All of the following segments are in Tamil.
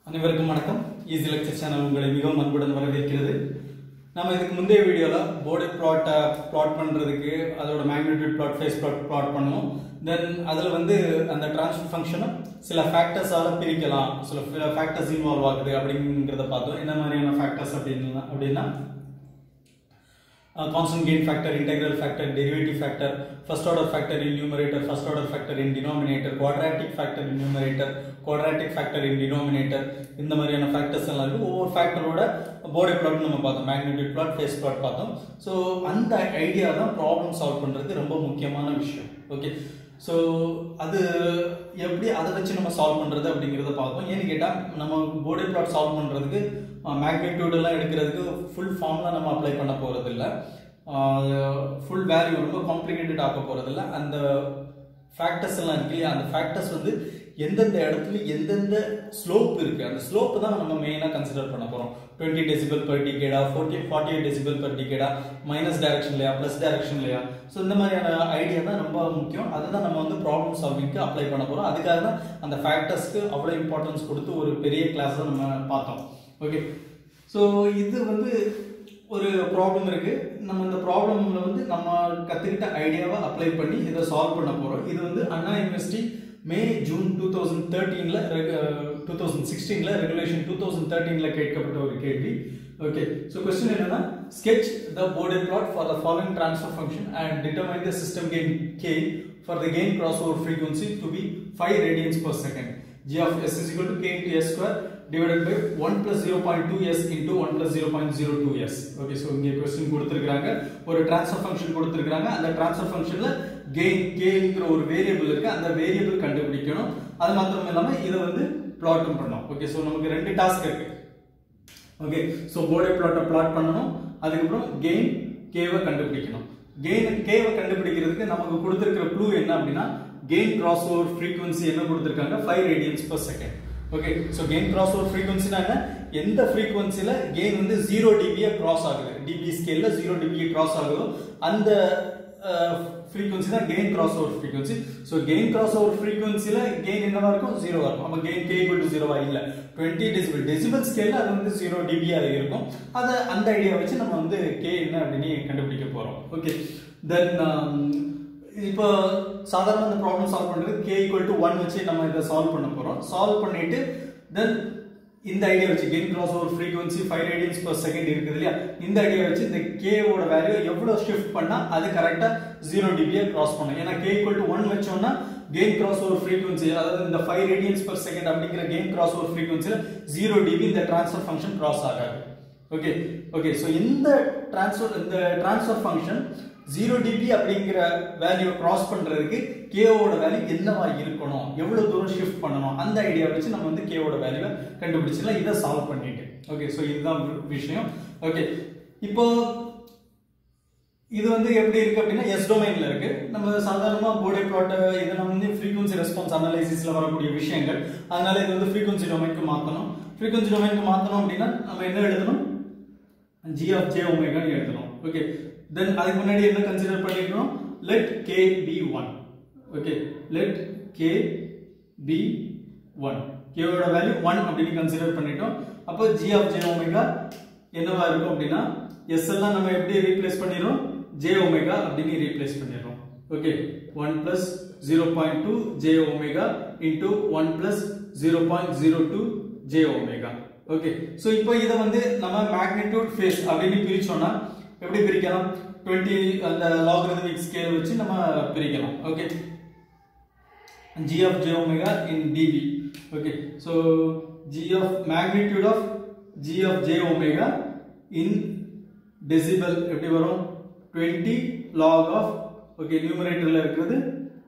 அனைவருக்கும் வணக்கம் ஈஸி லெக்சர் சேனல் உங்களை மிகவும் அன்புடன் வரவேற்கிறது நம்ம இதுக்கு முந்தைய வீடியோவில் போர்டு பிளாட்டை பிளாட் பண்ணுறதுக்கு அதோட magnitude plot phase plot plot பண்ணுவோம் தென் அதில் வந்து அந்த டிரான்ஸ்ஃபர் ஃபங்க்ஷனை சில ஃபேக்டர்ஸால பிரிக்கலாம் சில ஃபேக்டர்ஸ் இன்வால்வ் ஆகுது அப்படிங்கிறத பார்த்தோம் என்ன மாதிரியான ஃபேக்டர்ஸ் அப்படின்னா அப்படின்னா uh, constant gain factor, integral factor, derivative factor, first order factor in numerator, first order factor in denominator, quadratic factor in numerator, quadratic factor in denominator இந்த மாதிரியான ஃபேக்டர்ஸ் எல்லாம் இருக்கு ஒவ்வொரு ஃபேக்டரோட போர்டை பிளாட் நம்ம பார்த்தோம் மேக்னெட்டிக் பிளாட் ஃபேஸ் பிளாட் பார்த்தோம் ஸோ அந்த ஐடியா தான் ப்ராப்ளம் சால்வ் பண்ணுறது ரொம்ப முக்கியமான விஷயம் ஓகே ஸோ அது எப்படி அதை வச்சு நம்ம சால்வ் பண்ணுறது அப்படிங்கிறத பார்ப்போம் ஏன்னு கேட்டால் நம்ம போர்டை பிளாட் சால்வ் பண்ணுறதுக்கு மேக்னிடியூட் எல்லாம் எடுக்கிறதுக்கு ஃபுல் ஃபார்ம்லாம் நம்ம அப்ளை பண்ண போகிறது இல்லை ஃபுல் வேல்யூ ரொம்ப காம்ப்ளிகேட்டட் ஆக்க போகிறது இல்லை அந்த ஃபேக்டர்ஸ் எல்லாம் இருக்கு இல்லையா அந்த ஃபேக்டர்ஸ் வந்து எந்தெந்த இடத்துல எந்தெந்த ஸ்லோப் இருக்கு அந்த ஸ்லோப் தான் நம்ம மெயினாக கன்சிடர் பண்ண போகிறோம் டுவெண்ட்டி டெசிபல் per டிகேடா forty forty eight decibel per டிகேடா மைனஸ் டைரக்ஷன்லையா ப்ளஸ் டைரக்ஷன்லையா ஸோ இந்த மாதிரியான ஐடியா தான் ரொம்ப முக்கியம் அதை தான் நம்ம வந்து ப்ராப்ளம் சால்விங்க்கு அப்ளை பண்ண போகிறோம் அதுக்காக தான் அந்த ஃபேக்டர்ஸ்க்கு அவ்வளோ இம்பார்ட்டன்ஸ் கொடுத்து ஒரு பெரிய கிளாஸ் தான் நம்ம பார்த்தோம் ஓகே ஸோ இது வந்து ஒரு ப்ராப்ளம் இருக்கு நம்ம இந்த ப்ராப்ளம்ல வந்து நம்ம கத்துக்கிட்ட ஐடியாவை அப்ளை பண்ணி இதை சால்வ் பண்ண போறோம் இது வந்து Anna university May June two thousand தேர்ட்டீன்ல டூ தௌசண்ட் சிக்ஸ்டீன்ல ரெகுலேஷன் டூ தௌசண்ட் தேர்ட்டீன்ல கேட்கப்பட்ட ஒரு கேள்வி ஓகே ஸோ கொஸ்டின் என்னன்னா sketch the border plot for the following transfer function and determine the system gain k for the gain crossover frequency to be 5 radians per second g of s is equal to k into s square divided by 1 plus 0.2s into 1 plus 0.02s okay so இங்கே கொஸ்டின் கொடுத்துருக்காங்க ஒரு ட்ரான்ஸ்ஃபர் ஃபங்க்ஷன் கொடுத்துருக்காங்க அந்த ட்ரான்ஸ்ஃபர் ஃபங்க்ஷன்ல கெயின் கேங்கிற ஒரு வேரியபிள் இருக்கு அந்த வேரியபிள் கண்டுபிடிக்கணும் அது மாத்திரம் இல்லாம இதை வந்து பிளாட்டும் பண்ணணும் ஓகே ஸோ நமக்கு ரெண்டு டாஸ்க் இருக்கு ஓகே ஸோ போர்டை பிளாட்டை பிளாட் பண்ணணும் அதுக்கப்புறம் கெயின் கேவை கண்டுபிடிக்கணும் கெயின் கேவை கண்டுபிடிக்கிறதுக்கு நமக்கு கொடுத்துருக்கிற க்ளூ என்ன அப்படின்னா கெயின் கிராஸ் ஓவர் ஃப்ரீக்வன்சி என்ன கொடுத்துருக்காங்க five radians per second okay so gain cross over ஃப்ரீக்வன்சினா என்ன எந்த ஃப்ரீக்வன்சியில் கெயின் வந்து ஜீரோ டிபியை கிராஸ் ஆகுது டிபி ஸ்கேலில் ஜீரோ டிபியை கிராஸ் ஆகுதோ அந்த ஃப்ரீக்வன்சி தான் gain cross over frequency so gain cross over ஃப்ரீக்வன்சியில் கெயின் என்னவா இருக்கும் ஜீரோவா இருக்கும் அப்போ கெயின் கே ஈக்குவல் டு ஜீரோவா இல்லை டுவெண்ட்டி டெசிபிள் டெசிபிள் ஸ்கேலில் அது வந்து ஜீரோ டிபி அது இருக்கும் அதை அந்த ஐடியா வச்சு நம்ம வந்து கே என்ன அப்படின்னு கண்டுபிடிக்க போகிறோம் ஓகே தென் இப்போ சாதாரண இந்த ப்ராப்ளம் சால்வ் பண்ணுறது கே ஈக்குவல் டு ஒன் வச்சு நம்ம இதை சால்வ் பண்ண போகிறோம் சால்வ் பண்ணிட்டு தென் இந்த ஐடியா வச்சு gain cross over frequency five radians per second இருக்குது இல்லையா இந்த ஐடியா வச்சு இந்த கேவோட வேல்யூ எவ்வளோ ஷிஃப்ட் பண்ணா அது கரெக்டாக ஜீரோ டிபியை கிராஸ் பண்ணும் ஏன்னா கே ஈக்குவல் டு ஒன் வச்சோம்னா கெயின் கிராஸ் ஓவர் ஃப்ரீக்வன்சி அதாவது இந்த ஃபைவ் ரேடியன்ஸ் per செகண்ட் அப்படிங்கிற கெயின் கிராஸ் ஓவர் ஃப்ரீக்வன்சியில் ஜீரோ டிபி இந்த ட்ரான்ஸ்ஃபர் ஃபங்க்ஷன் கிராஸ் ஆகாது ஓகே ஓகே ஸோ இந்த ட்ரான்ஸ்ஃபர் இந்த ட்ரான்ஸ்ஃபர் ஃபங்க்ஷன் ஜீரோ டிபி அப்படிங்கிற வேல்யூ கிராஸ் பண்றதுக்கு கேவோட வேல்யூ என்னவா இருக்கணும் எவ்வளவு தூரம் ஷிஃப்ட் பண்ணணும் அந்த ஐடியா வச்சு நம்ம வந்து கேவோட வேல்யூவை கண்டுபிடிச்சிடலாம் இதை சால்வ் பண்ணிட்டு ஓகே ஸோ இதுதான் விஷயம் ஓகே இப்போ இது வந்து எப்படி இருக்கு அப்படின்னா எஸ் டொமைன்ல இருக்கு நம்ம சாதாரணமா போர்டே பிளாட் இதெல்லாம் வந்து ஃப்ரீக்வன்சி ரெஸ்பான்ஸ் அனலைசிஸ்ல வரக்கூடிய விஷயங்கள் அதனால இது வந்து ஃப்ரீக்வன்சி டொமைனுக்கு மாத்தணும் ஃப்ரீக்வன்சி டொமைனுக்கு மாத்தணும் அப்படின்னா நம்ம என்ன எழுதணும் ஜி ஆஃப் ஜே ஒமேகான்னு எழுதணும் ஓகே தென் அதுக்கு முன்னாடி என்ன கன்சிடர் பண்ணிருக்கோம் let K be one okay let K be one கேவோட வேல்யூ ஒன் அப்படின்னு கன்சிடர் பண்ணிட்டோம் அப்போ ஜி ஆஃப் ஜே ஒமேகா என்னவா இருக்கும் அப்படின்னா எஸ் எல்லாம் நம்ம எப்படி ரீப்ளேஸ் பண்ணிடுறோம் ஜே ஒமேகா அப்படின்னு ரீப்ளேஸ் பண்ணிடுறோம் okay one plus zero point two J omega into one plus zero point zero two J omega okay so இப்போ இதை வந்து நம்ம மேக்னிடியூட் ஃபேஸ் அப்படின்னு பிரிச்சோம்னா எப்படி பிரிக்கலாம் டுவெண்ட்டி அந்த லாகரிதமிக் ஸ்கேல் வச்சு நம்ம பிரிக்கலாம் okay g of j omega in dB okay so g of magnitude of g of j omega in decibel எப்படி வரும் 20 log of okay numeratorல இருக்கிறது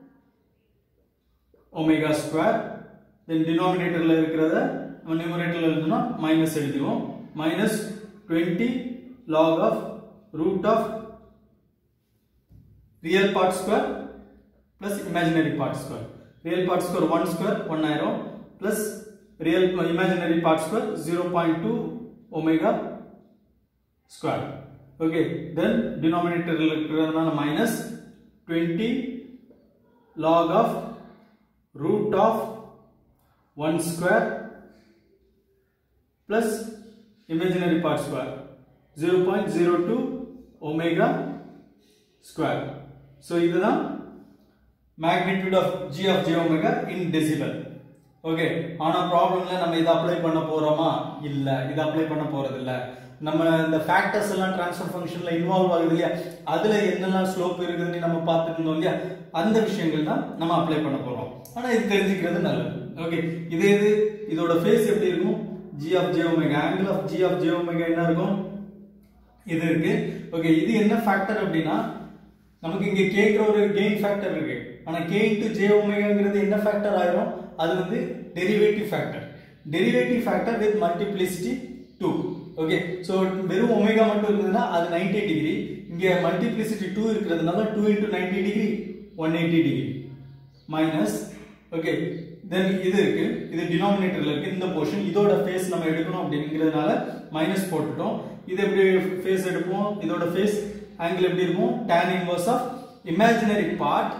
omega square then denominatorல இருக்கிறத நம்ம numeratorல எழுதுனா minus எழுதுவோம் minus 20 log of root of real part square plus imaginary part square real part square 1 square 1 ஆயிரும் plus real imaginary part square 0.2 omega square okay then denominator இருக்கிறதுனால minus 20 log of root of 1 square plus imaginary part square zero point zero two omega square so இதுதான் magnitude of G of J omega in decibel okay ஆனா ப்ராப்ளம்ல நம்ம இதை அப்ளை பண்ண போறோமா இல்ல இதை அப்ளை பண்ண போறது இல்ல நம்ம இந்த ஃபேக்டர்ஸ் எல்லாம் ட்ரான்ஸ்ஃபர் ஃபங்க்ஷன்ல இன்வால்வ் ஆகுது இல்லையா அதுல என்னெல்லாம் ஸ்லோப் இருக்குதுன்னு நம்ம பார்த்துட்டு இருந்தோம் இல்லையா அந்த விஷயங்கள் தான் நம்ம அப்ளை பண்ண போறோம் ஆனா இது தெரிஞ்சுக்கிறது நல்லது ஓகே இதே இது இதோட ஃபேஸ் எப்படி இருக்கும் G of J omega angle of G of J omega என்ன இருக்கும் இது இருக்கு ஓகே இது என்ன ஃபேக்டர் அப்படின்னா நமக்கு இங்க கேக்குற ஒரு கெயின் ஃபேக்டர் இருக்கு ஆனா கே இன்டு ஜே ஒமேகாங்கிறது என்ன ஃபேக்டர் ஆயிரும் அது வந்து derivative factor derivative factor with multiplicity two okay so வெறும் ஒமேகா மட்டும் இருந்ததுன்னா அது 90 டிகிரி இங்க மல்டிப்ளிசிட்டி டூ இருக்கிறதுனால two into ninety degree one eighty degree minus okay then இது இருக்கு இது டினாமினேட்டர்ல இருக்கு இந்த போர்ஷன் இதோட ஃபேஸ் நம்ம எடுக்கணும் அப்படிங்கிறதுனால மைனஸ் போட்டுட்டோம் இது எப்படி ஃபேஸ் எடுப்போம் இதோட ஃபேஸ் ஆங்கிள் எப்படி இருக்கும் tan inverse of imaginary part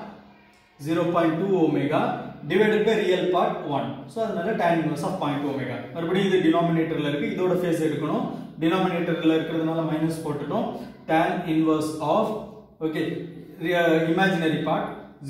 0.2 omega divided by real part 1 so அதனால tan inverse ஆஃப் 0.2 ஒமேகா மறுபடியும் இது டினாமினேட்டர்ல இருக்கு இதோட ஃபேஸ் எடுக்கணும் டினாமினேட்டர்ல இருக்கிறதுனால மைனஸ் போட்டுட்டோம் tan inverse of okay imaginary part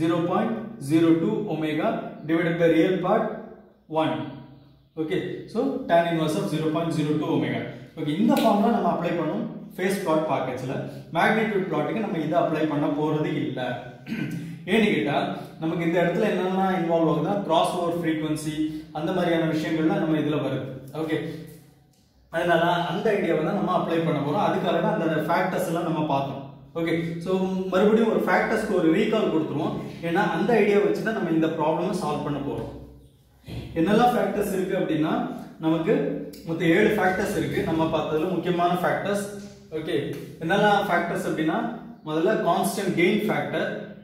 0.02 omega divided by real part 1 okay so tan inverse of 0.02 omega okay இந்த ஃபார்முலா நம்ம அப்ளை பண்ணும் ஃபேஸ் பிளாட் பாக்கெட்ஸ்ல மேக்னிடியூட் பிளாட்டுக்கு நம்ம இதை அப்ளை பண்ண போறது இல்லை ஏன்னு கேட்டா நமக்கு இந்த இடத்துல என்னெல்லாம் இன்வால்வ் ஆகுதுன்னா கிராஸ் ஓவர் ஃப்ரீக்வன்சி அந்த மாதிரியான விஷயங்கள்லாம் நம்ம இதுல வருது ஓகே அதனால அந்த ஐடியாவை தான் நம்ம அப்ளை பண்ண போறோம் அதுக்காக தான் அந்த ஃபேக்டர்ஸ் எல்லாம் நம்ம பார்த்தோம் ஓகே ஸோ மறுபடியும் ஒரு ஃபேக்டர்ஸ்க்கு ஒரு ரீகால் கொடுத்துருவோம் ஏன்னா அந்த ஐடியா வச்சு தான் நம்ம இந்த ப்ராப்ளமை சால்வ் பண்ண போறோம் என்னெல்லாம் ஃபேக்டர்ஸ் இருக்கு அப்படின்னா நமக்கு மொத்தம் ஏழு ஃபேக்டர்ஸ் இருக்கு நம்ம பார்த்ததுல முக்கியமான ஃபேக்டர்ஸ் ஓகே என்னெல்லாம் ஃபேக்டர்ஸ் அப்படின்னா முதல்ல constant gain factor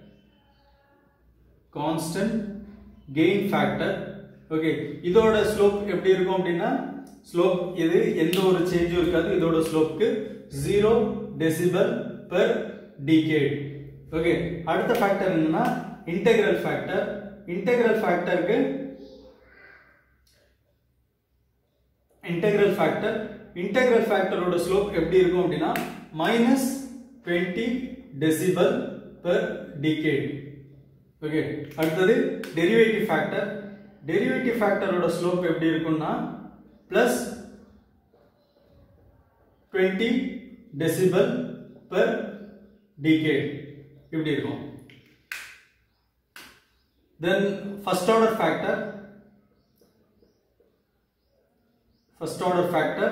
constant gain factor okay இதோட ஸ்லோப் எப்படி இருக்கும் அப்படின்னா ஸ்லோப் இது எந்த ஒரு சேஞ்சும் இருக்காது இதோட ஸ்லோப்க்கு zero decibel per decade okay அடுத்த ஃபேக்டர் என்னன்னா இன்டெகிரல் ஃபேக்டர் இன்டெகிரல் ஃபேக்டருக்கு இன்டெகிரல் ஃபேக்டர் இன்டெகிரல் ஃபேக்டரோட ஸ்லோப் எப்படி இருக்கும் அப்படின்னா minus twenty decibel per decade okay அடுத்தது டெரிவேட்டிவ் ஃபேக்டர் டெரிவேட்டிவ் ஃபேக்டரோட ஸ்லோப் எப்படி இருக்கும்னா plus twenty decibel per decade இப்படி இருக்கும் then first order factor first order factor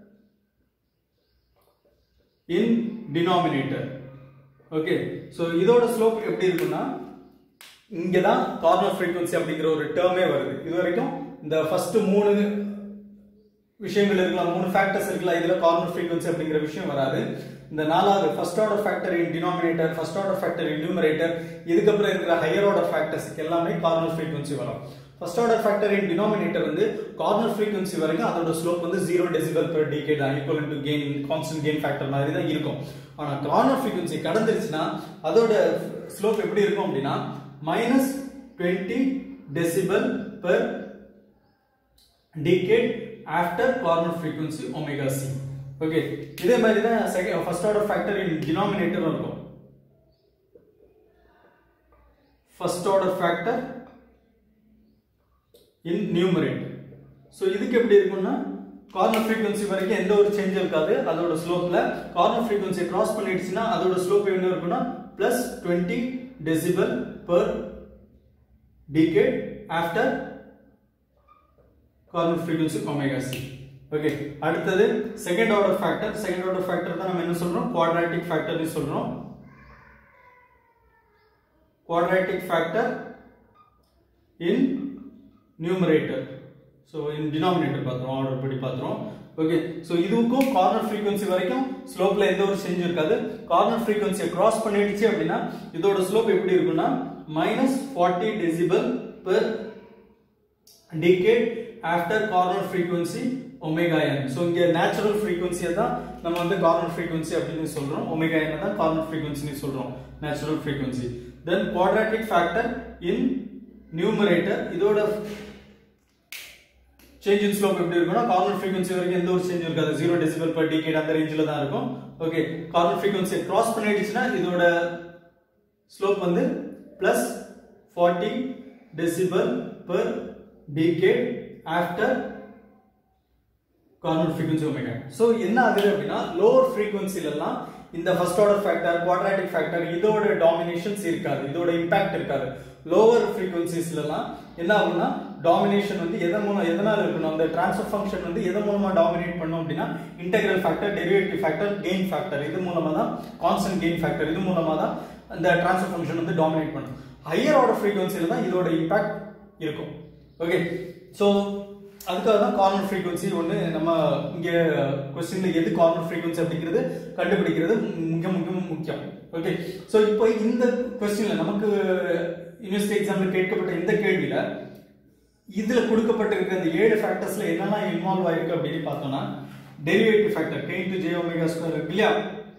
in denominator okay so இதோட ஸ்லோப் எப்படி இருக்குன்னா இங்கே தான் கார்னர் ஃப்ரீக்வன்சி அப்படிங்கிற ஒரு டேர்மே வருது இது வரைக்கும் இந்த ஃபர்ஸ்ட் மூணு விஷயங்கள் இருக்கலாம் மூணு ஃபேக்டர்ஸ் இருக்கலாம் இதுல கார்னர் ஃப்ரீக்வன்சி அப்படிங்கிற விஷயம் வராது இந்த நாலாவது first order factor in denominator first order factor in numerator இதுக்கப்புறம் இருக்கிற ஹையர் ஆர்டர் ஃபேக்டர்ஸ்க்கு எல்லாமே கார்னர் ஃப்ரீக்வன்சி வரும் first order factor in denominator வந்து கார்னர் ஃப்ரீக்வன்சி வரைக்கும் அதோட ஸ்லோப் வந்து ஜீரோ டெசிபல் பெர் டிகே தான் equal to gain constant gain factor மாதிரி தான் இருக்கும் ஆனா கார்னர் ஃப்ரீக்வன்சி கடந்துருச்சுன்னா அதோட ஸ்லோப் எப்படி இருக்கும் அப்படின்னா minus twenty decibel per decade after corner frequency omega C okay இதே மாதிரி தான் second first order factor in denominator இருக்கும் first order factor in numerator so இதுக்கு எப்படி இருக்கும்னா கார்னர் ஃப்ரீக்வன்சி வரைக்கும் எந்த ஒரு சேஞ்ச் இருக்காது அதோட ஸ்லோப்ல கார்னர் ஃப்ரீக்வன்சி கிராஸ் பண்ணிடுச்சுன்னா அதோட ஸ்லோப் என்ன இருக்கும்னா plus twenty decibel per decade after corner frequency omega C okay அடுத்தது second order factor second order factor தான் நம்ம என்ன சொல்றோம் குவாட்ராட்டிக் ஃபேக்டர்னு சொல்றோம் quadratic factor in numerator so in denominator பார்த்துருவோம் ஆர்டர் படி பார்த்துருவோம் ஓகே ஸோ இதுக்கும் கார்னர் ஃப்ரீக்வன்சி வரைக்கும் ஸ்லோப்ல எந்த ஒரு சேஞ்ச் இருக்காது கார்னர் ஃப்ரீக்வன்சியை கிராஸ் பண்ணிடுச்சு அப்படின்னா இதோட ஸ்லோப் எப்படி இருக்குன்னா minus forty decibel per decade after corner frequency omega N so இங்கே நேச்சுரல் ஃப்ரீக்வன்சியை தான் நம்ம வந்து கார்னர் ஃப்ரீக்வன்சி அப்படின்னு சொல்றோம் ஒமேகா என் தான் கார்னர் ஃப்ரீக்வன்சின்னு சொல்றோம் natural frequency then quadratic factor in numerator இதோட சேஞ்ச் இன் ஸ்லோப் எப்படி இருக்கும்னா கார்னர் ஃப்ரீக்வன்சி வரைக்கும் எந்த ஒரு சேஞ்ச் இருக்காது ஜீரோ டெசிபல் பர் டிகேட் அந்த ரேஞ்சில் தான் இருக்கும் ஓகே கார்னர் ஃப்ரீக்வன்சி கிராஸ் பண்ணிடுச்சுன்னா இதோட ஸ்லோப் வந்து plus forty decibel per decade after corner frequency omega so என்ன ஆகுது அப்படின்னா லோவர் ஃப்ரீக்வன்சிலலாம் இந்த first order factor quadratic factor இதோட டாமினேஷன்ஸ் இருக்காது இதோட இம்பாக்ட் இருக்காது லோவர் ஃப்ரீக்வன்சிஸ்லாம் என்ன ஆகும்னா டாமினேஷன் வந்து எதன் மூலம் எதனால இருக்கணும் அந்த ட்ரான்ஸ்ஃபர் ஃபங்க்ஷன் வந்து எதன் மூலமா டாமினேட் பண்ணும் அப்படின்னா integral factor derivative factor gain factor இது மூலமா தான் கான்ஸ்டன்ட் கெயின் ஃபேக்டர் இது மூலமா தான் அந்த ட்ரான்ஸ்ஃபர் ஃபங்க்ஷன் வந்து டாமினேட் பண்ணும் ஹையர் ஆர்டர் ஃப்ரீக்வன்சில தான் இதோட இம்பாக்ட் இருக்கும் ஓகே ஸோ அதுக்காக தான் கார்னர் ஃப்ரீக்வன்சி ஒன்று நம்ம இங்கே கொஸ்டின்ல எது கார்னர் ஃப்ரீக்வன்சி அப்படிங்கிறது கண்டுபிடிக்கிறது மிக மிக முக்கியம் ஓகே ஸோ இப்போ இந்த கொஸ்டின்ல நமக்கு யூனிவர்சிட்டி எக்ஸாம்ல கேட்கப்பட்ட இந்த கேள்வியில இதுல கொடுக்கப்பட்டிருக்க இந்த ஏழு ஃபேக்டர்ஸ்ல என்னெல்லாம் இன்வால்வ் ஆயிருக்கு அப்படின்னு பார்த்தோம்னா derivative factor K into J omega square இருக்கு இல்லையா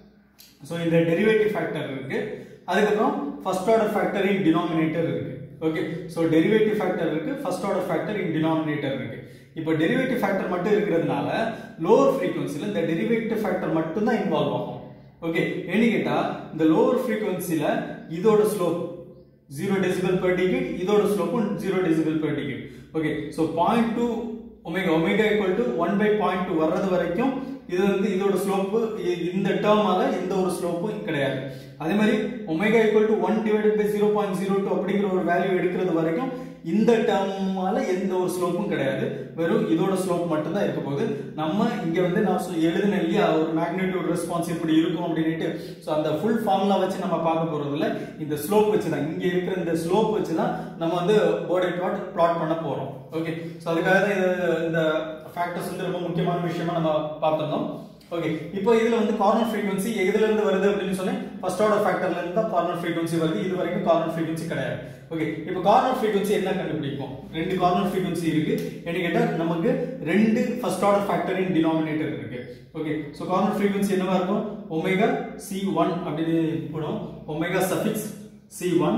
ஸோ இந்த டெரிவேட்டிவ் ஃபேக்டர் இருக்கு அதுக்கப்புறம் first order factor in denominator இருக்கு ஓகே ஸோ டெரிவேட்டிவ் ஃபேக்டர் இருக்கு first order factor in denominator இருக்கு இப்போ டெரிவேட்டிவ் ஃபேக்டர் மட்டும் இருக்கிறதுனால லோவர் ஃப்ரீக்வன்சியில் இந்த டெரிவேட்டிவ் ஃபேக்டர் மட்டும் தான் இன்வால்வ் ஆகும் ஓகே ஏன்னு கேட்டா இந்த லோவர் ஃப்ரீக்வன்சியில் இதோட slope zero decibel per decade இதோட ஸ்லோப்பும் zero decibel per decade okay so point two omega omega equal to one by point two வர்றது வரைக்கும் இது வந்து இதோட ஸ்லோப்பு இந்த டேர்மால எந்த ஒரு ஸ்லோப்பும் கிடையாது அதே மாதிரி omega equal to one divided by zero point zero two அப்படிங்கிற ஒரு வேல்யூ எடுக்கிறது வரைக்கும் இந்த டேர்மால எந்த ஒரு ஸ்லோப்பும் கிடையாது வெறும் இதோட ஸ்லோப் மட்டும் தான் இருக்க போகுது நம்ம இங்க வந்து நான் சொ- எழுதின இல்லையா ஒரு மேக்னிடியூட் ரெஸ்பான்ஸ் இப்படி இருக்கும் அப்படின்ட்டு ஸோ அந்த ஃபுல் ஃபார்முலா வச்சு நம்ம பார்க்க போறது இல்ல இந்த ஸ்லோப் வச்சு தான் இங்க இருக்கிற இந்த ஸ்லோப் வச்சு தான் நம்ம வந்து போர்டை பிளாட் பிளாட் பண்ண போறோம் ஓகே ஸோ அதுக்காக தான் இது இந்த ஃபேக்டர்ஸ் வந்து ரொம்ப முக்கியமான விஷயமா நம்ம பார்த்திருந்தோம் ஓகே இப்போ இதுல வந்து கார்னர் ஃப்ரீக்வன்சி எதுல இருந்து வருது அப்படின்னு சொன்னேன் ஃபர்ஸ்ட் ஆர்டர் ஃபேக்டர்ல இருந்து தான் கார்னர் ஃப்ரீக்வன்சி வருது இது வரைக்கும் கார்னர் ஃப்ரீக்வன்சி கிடையாது ஓகே இப்போ கார்னர் ஃப்ரீக்வன்சி என்ன கண்டுபிடிப்போம் ரெண்டு கார்னர் ஃப்ரீக்வன்சி இருக்கு என்ன கேட்டா நமக்கு ரெண்டு first order factor in denominator இருக்கு ஓகே ஸோ கார்னர் ஃப்ரீக்வன்சி என்னவா இருக்கும் ஒமேகா சி ஒன் அப்படின்னு போடும் omega suffix C one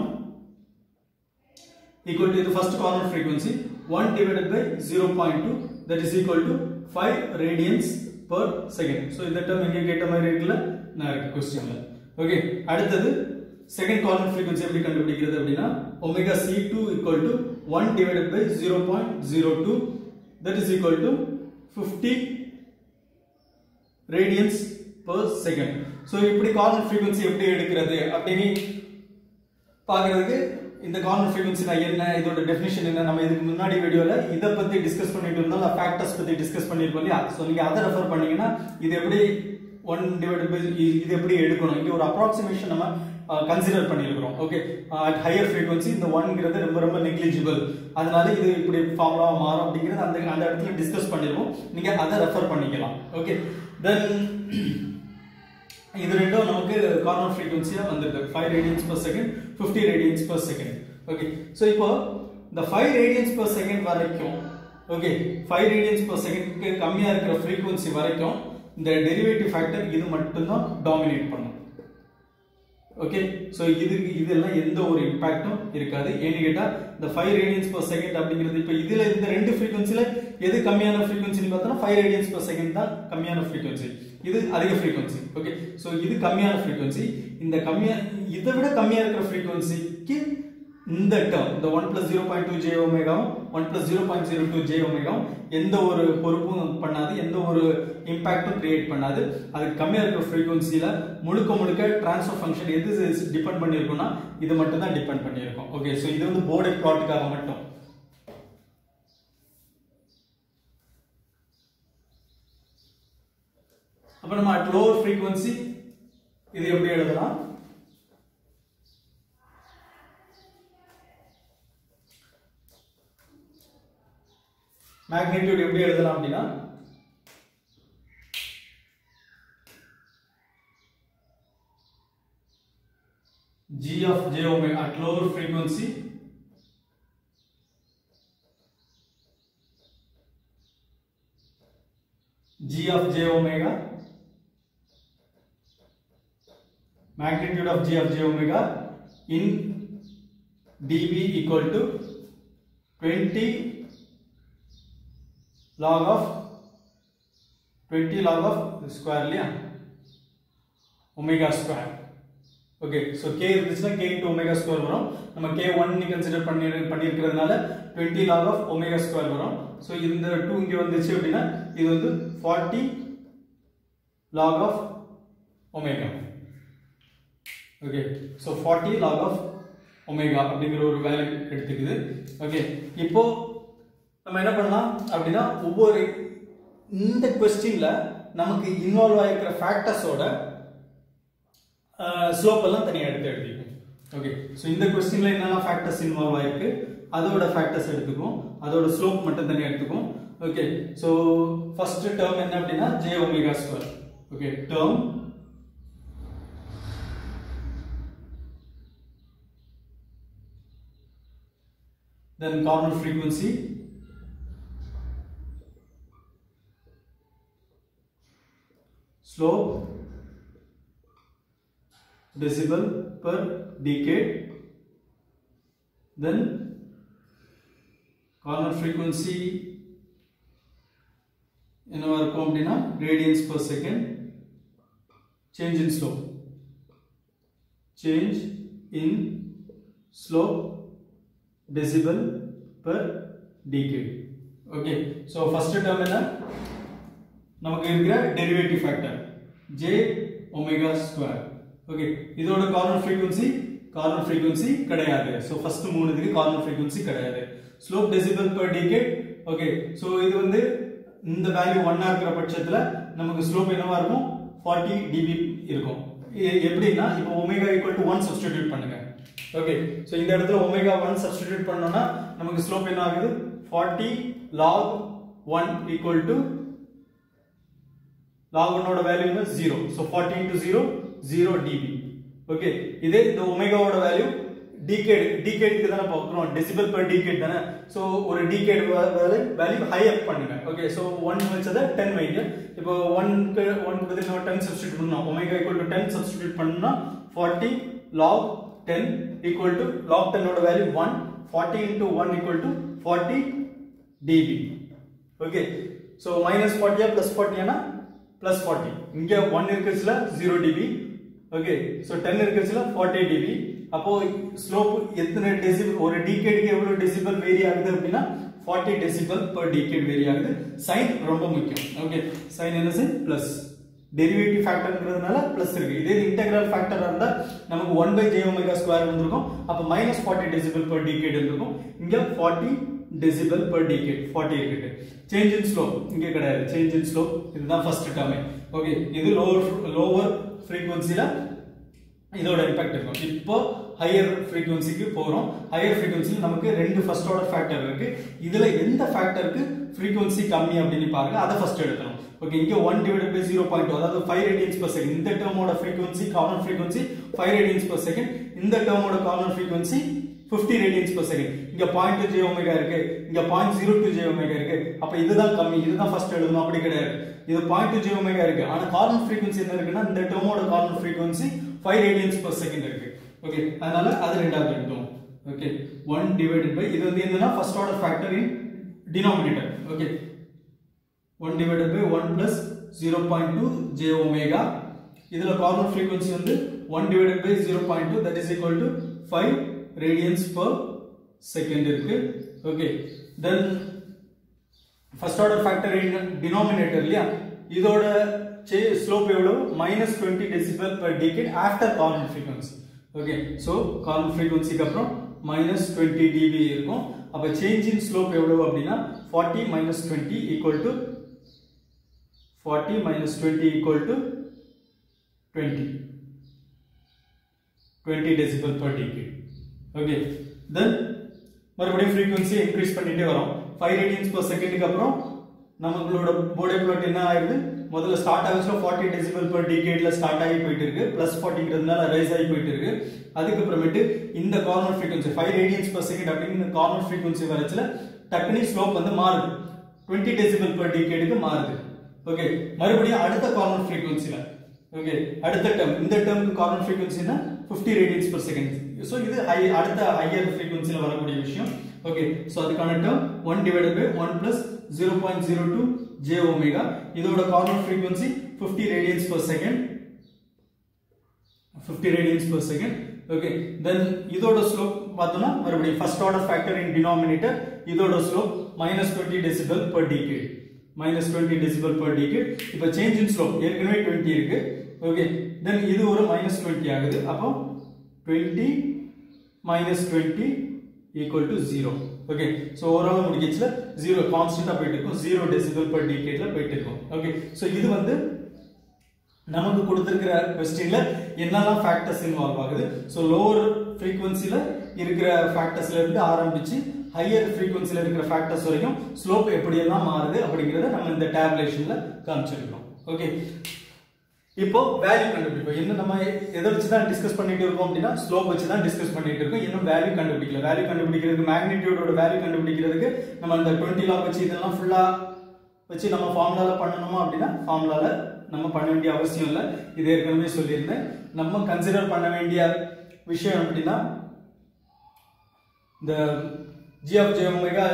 equal to the first corner frequency 1 divided by 0.2 that is equal to 5 radians per second so இந்த term இங்க கேட்ட மாதிரி இருக்குல்ல நான் இருக்கு கொஸ்டின்ல ஓகே அடுத்தது செகண்ட் கார்னர் frequency எப்படி கண்டுபிடிக்கிறது அப்படின்னா omega C two equal to one divided by zero point zero two that is equal to fifty radians per second so இப்படி கார்னர் frequency எப்படி எடுக்கிறது அப்படின்னு பார்க்கறதுக்கு இந்த கார்னர் ஃப்ரீக்வன்சினா என்ன இதோட டெஃபினிஷன் என்ன நம்ம இதுக்கு முன்னாடி வீடியோல இதை பத்தி டிஸ்கஸ் பண்ணிட்டு இருந்தோம் ஃபேக்டர்ஸ் பத்தி டிஸ்கஸ் பண்ணிருக்கோம் இல்லையா ஸோ நீங்க அதை ரெஃபர் பண்ணீங்கன்னா இது எப்படி ஒன் டிவைடட் பை இது எப்படி எடுக்கணும் இங்க ஒரு அப்ராக்சிமேஷன் நம்ம கன்சிடர் பண்ணியிருக்கிறோம் ஓகே அட் ஹையர் ஃப்ரீக்வன்சி இந்த ஒன்ங்கிறது ரொம்ப ரொம்ப நெக்லிஜிபிள் அதனால இது இப்படி ஃபார்முலா மாறும் அப்படிங்கிறது அந்த அந்த இடத்துல டிஸ்கஸ் பண்ணிருக்கோம் நீங்க அதை ரெஃபர் பண்ணிக்கலாம் ஓகே தென் இது ரெண்டும் நமக்கு கார்னர் ஃப்ரீக்வன்சியா வந்திருக்கு five radians per second fifty radians per second okay so இப்போ இந்த ஃபைவ் ரேடியன்ஸ் per செகண்ட் வரைக்கும் ஓகே ஃபைவ் ரேடியன்ஸ் per செகண்ட்க்கு கம்மியா இருக்கிற ஃப்ரீக்வன்சி வரைக்கும் இந்த டெரிவேட்டிவ் ஃபேக்டர் இது மட்டும்தான் டாமினேட் பண்ணும் ஓகே ஸோ இதுக்கு இதெல்லாம் எந்த ஒரு இம்பாக்டும் இருக்காது ஏன்னு கேட்டா இந்த ஃபைவ் ரேடியன்ஸ் per செகண்ட் அப்படிங்கிறது இப்போ இதுல இந்த ரெண்டு ஃப்ரீக்வன்சில எது கம்மியான ஃப்ரீக்வன்சின்னு பார்த்தோம்னா ஃபைவ் ரேடியன்ஸ் per செகண்ட் தான் கம்மியான ஃப்ரீக்வன்சி இது அதிக ஃப்ரீக்வன்சி ஓகே ஸோ இது கம்மியான ஃப்ரீக்வன்சி இந்த கம்மியா இதை விட கம்மியா இருக்கிற ஃப்ரீக்வன்சிக்கு இந்த டேர்ம் இந்த one plus zero point two J ஒமேகாவும் one plus zero point zero two J ஒமேகாவும் எந்த ஒரு பொறுப்பும் பண்ணாது எந்த ஒரு இம்பாக்டும் கிரியேட் பண்ணாது அதுக்கு கம்மியா இருக்கிற ஃப்ரீக்வன்சியில முழுக்க முழுக்க ட்ரான்ஸ்ஃபர் ஃபங்க்ஷன் எது டிபெண்ட் பண்ணியிருக்கும்னா இது மட்டும் தான் டிபெண்ட் பண்ணியிருக்கும் ஓகே ஸோ இது வந்து போர்டு பிளாட்டுக்காக மட்டும் அப்ப நம்ம அட் லோவர் ஃப்ரீக்வன்சி இது எப்படி எழுதலாம் மேக்னிடியூட் எப்படி எழுதலாம் அப்படின்னா g of j omega at lower frequency g of j omega magnitude of g of j omega in dB equal to 20 log of twenty log of square இல்லையா omega square okay so K இருந்துச்சுன்னா கே இன்ட்டு ஒமேகா ஸ்கொயர் வரும் நம்ம கே ஒன் கன்சிடர் பண்ணி பண்ணியிருக்கிறதுனால twenty log of omega square வரும் ஸோ இந்த டூ இங்கே வந்துச்சு அப்படின்னா இது வந்து forty log of omega okay so forty log of omega அப்படிங்கிற ஒரு வேல்யூ எடுத்துக்குது ஓகே இப்போ நம்ம என்ன பண்ணலாம் அப்படின்னா ஒவ்வொரு இந்த கொஸ்டின்ல நமக்கு இன்வால்வ் ஆகிருக்கிற ஃபேக்டர்ஸோட ஸ்லோப் எல்லாம் தனியாக எடுத்து எழுதிக்கும் ஓகே ஸோ இந்த கொஸ்டின்ல என்னென்ன ஃபேக்டர்ஸ் இன்வால்வ் ஆயிருக்கு அதோட ஃபேக்டர்ஸ் எடுத்துக்கும் அதோட ஸ்லோப் மட்டும் தனியாக எடுத்துக்கும் ஓகே ஸோ ஃபர்ஸ்ட் டேர்ம் என்ன அப்படின்னா J omega square okay term then corner frequency slope decibel per decade then corner frequency என்னவா இருக்கும் அப்படின்னா radians per second change in slope change in slope decibel per decade okay so first term என்ன நமக்கு இருக்கிற derivative factor J omega square okay இதோட கார்னர் ஃப்ரீக்வன்சி கார்னர் ஃப்ரீக்வன்சி கிடையாது ஸோ ஃபர்ஸ்ட் மூணு இதுக்கு கார்னர் ஃப்ரீக்வன்சி கிடையாது slope decibel per decade okay so இது வந்து இந்த வேல்யூ ஒன்னா இருக்கிற பட்சத்தில் நமக்கு ஸ்லோப் என்னவா இருக்கும் ஃபார்ட்டி டிபி இருக்கும் எ- எப்படின்னா இப்போ omega equal to one substitute பண்ணுங்க ஓகே ஸோ இந்த இடத்துல ஒமேகா ஒன் சப்ஸ்டிடியூட் பண்ணோம்னா நமக்கு ஸ்லோப் என்ன ஆகுது forty log one equal to log 1 ஓட வேல்யூ என்ன 0 so 40 into 0 0 dB ஓகே இதே இந்த ஒமேகாவோட வேல்யூ டிகேட் டிகேட்க்கு தானே பார்க்குறோம் டெசிபல் per decade தானே ஸோ ஒரு decade value value high up பண்ணுங்க ஓகே ஸோ ஒன் வச்சதை டென் வைங்க இப்போ ஒன்க்கு ஒன்க்கு பதில் நம்ம டென் சப்ஸ்டியூட் பண்ணோம் omega equal to ten substitute பண்ணோம்னா forty log ten equal to log டென்னோட value one forty into one equal to forty dB okay so minus ஃபார்ட்டியா ப்ளஸ் ஃபார்ட்டியானா ப்ளஸ் ஃபார்ட்டி இங்கே ஒன் இருக்கிறதுல zero dB okay so ten இருக்கிறதுல ஃபார்ட்டி டிபி அப்போ ஸ்லோப் எத்தனை டெசிபல் ஒரு டிகேடுக்கு எவ்வளவு டெசிபல் வேரி ஆகுது அப்படின்னா forty decibel per decade vary ஆகுது சைன் ரொம்ப முக்கியம் ஓகே சைன் என்ன சைன் ப்ளஸ் டெரிவேட்டிவ் ஃபேக்டர்ங்கிறதுனால ப்ளஸ் இருக்கு இதே இன்டெகிரல் ஃபேக்டர் இருந்தா நமக்கு one by J omega square வந்திருக்கும் அப்போ minus forty decibel per decade இருந்திருக்கும் இங்க forty decibel per decade forty இருக்குது சேஞ்ச் இன் ஸ்லோப் இங்க கிடையாது சேஞ்ச் இன் ஸ்லோப் இதுதான் ஃபர்ஸ்ட் டேர்மே ஓகே இது லோவர் லோவர் ஃப்ரீக்வன்சில இதோட இம்பாக்ட் இருக்கும் இப்போ ஹையர் ஃப்ரீக்வன்சிக்கு போறோம் ஹையர் ஃப்ரீக்வன்சியில் நமக்கு ரெண்டு ஃபர்ஸ்ட் ஆர்டர் ஃபேக்டர் இருக்கு இதுல எந்த ஃபேக்டருக்கு ஃப்ரீக்வன்சி கம்மி அப்படின்னு பாருங்க அதை ஃபர்ஸ்ட் எடுக்கணும் ஓகே இங்க one divide by zero point அதாவது ஃபைவ் ரேடியன்ஸ் per செகண்ட் இந்த டேர்மோட frequency common frequency five radians per second இந்த டேர்மோட common frequency 50 radians per second இங்க பாயிண்ட் டூ ஜே ஒமேகா இருக்கு இங்க point zero two J omega இருக்கு அப்ப இதுதான் கம்மி இதுதான் ஃபர்ஸ்ட் எழுதணும் அப்படி கிடையாது இது பாயிண்ட் டூ ஜே ஒமேகா இருக்கு ஆனா கார்னர் ஃப்ரீக்வன்சி என்ன இருக்குன்னா இந்த டேர்மோட corner frequency five radians per second இருக்கு ஓகே அதனால அது ரெண்டாவது எடுத்தோம் ஓகே ஒன் டிவைடட் பை இது வந்து என்னன்னா first order factor in denominator okay 1 divided by 1 plus 0.2 j omega இதுல கார்னர் frequency வந்து 1 divided by 0.2 that is equal to 5 radians per second இருக்கு okay then first order factor in denominator இல்லையா இதோட ஸ்லோப் எவ்வளவு minus twenty decibel per decade after corner frequency okay so corner frequencyக்கு அப்புறம் மைனஸ் டுவெண்ட்டி டிபி இருக்கும் அப்ப சேஞ்ச் இன் ஸ்லோப் எவ்வளவு அப்படின்னா forty minus twenty equal to forty minus twenty equal to twenty twenty decibel per decade okay then மறுபடியும் ஃப்ரீக்வன்சி இன்க்ரீஸ் பண்ணிட்டே வரோம் ஃபைவ் ரேடியன்ஸ் per செகண்டுக்கு அப்புறம் நம்மளோட போர்டே பிளாட் என்ன ஆயிருது முதல்ல ஸ்டார்ட் ஆகுச்சுல ஃபார்ட்டி டெசிபல் per டிகேட்ல ஸ்டார்ட் ஆகி போயிட்டு இருக்கு பிளஸ் ஃபார்ட்டிங்கிறதுனால ரைஸ் ஆகி போயிட்டு இருக்கு அதுக்கப்புறமேட்டு இந்த corner frequency five radians per second அப்படின்னு கார்னர் ஃப்ரீக்வன்சி வரச்சுல டக்குனி ஸ்லோப் வந்து மாறுது டுவெண்ட்டி டெசிபல் per டிகேடுக்கு மாறுது ஓகே மறுபடியும் அடுத்த கார்னர் ஃப்ரீக்வன்சில ஓகே அடுத்த டேர்ம் இந்த டேர்முக்கு கார்னர் ஃப்ரீக்வன்சினா 50 ரேடியன்ஸ் per செகண்ட் ஸோ இது ஹை அடுத்த ஹையர் ஃப்ரீக்வன்சியில் வரக்கூடிய விஷயம் ஓகே ஸோ அதுக்கான term one divided by one plus zero point zero two J omega இதோட corner frequency fifty radians per second fifty radians per second okay then இதோட ஸ்லோப் பார்த்தோம்னா மறுபடியும் first order factor in denominator இதோட slope minus twenty decibel per decade minus twenty decibel per decade இப்போ சேஞ்ச் இன் ஸ்லோப் ஏற்கனவே டுவெண்ட்டி இருக்கு ஓகே தென் இது ஒரு மைனஸ் டுவெண்ட்டி ஆகுது அப்போ twenty minus twenty equal to zero okay so overall முடிக்கிச்சுல ஜீரோ கான்ஸ்டன்டாக போயிட்டு இருக்கும் ஜீரோ டெசிபல் பர் டிகேட்ல போயிட்டு இருக்கும் ஓகே ஸோ இது வந்து நமக்கு கொடுத்திருக்கிற கொஸ்டின்ல என்னெல்லாம் ஃபேக்டர்ஸ் இன்வால்வ் ஆகுது ஸோ லோவர் ஃப்ரீக்வன்சில இருக்கிற ஃபேக்டர்ஸ்ல இருந்து ஆரம்பிச்சு ஹையர் ஃப்ரீக்வன்சில இருக்கிற ஃபேக்டர்ஸ் வரைக்கும் ஸ்லோப் எப்படியெல்லாம் மாறுது அப்படிங்கிறத நம்ம இந்த டேப்லேஷன்ல காமிச்சிருக்கோம் ஓகே இப்போ வேல்யூ கண்டுபிடிப்போம் இன்னும் நம்ம எதை வச்சு தான் டிஸ்கஸ் பண்ணிட்டு இருக்கோம் அப்படின்னா ஸ்லோப் வச்சு தான் டிஸ்கஸ் பண்ணிட்டு இருக்கோம் இன்னும் வேல்யூ கண்டுபிடிக்கல வேல்யூ கண்டுபிடிக்கிறதுக்கு மேக்னிடியூடோட வேல்யூ கண்டுபிடிக்கிறதுக்கு நம்ம அந்த டுவெண்ட்டி லாக் வச்சு இதெல்லாம் ஃபுல்லா வச்சு நம்ம ஃபார்முலால பண்ணணுமா அப்படின்னா ஃபார்முலால நம்ம பண்ண வேண்டிய அவசியம் இல்லை இது ஏற்கனவே சொல்லியிருந்தேன் நம்ம கன்சிடர் பண்ண வேண்டிய விஷயம் அப்படின்னா இந்த g of J omega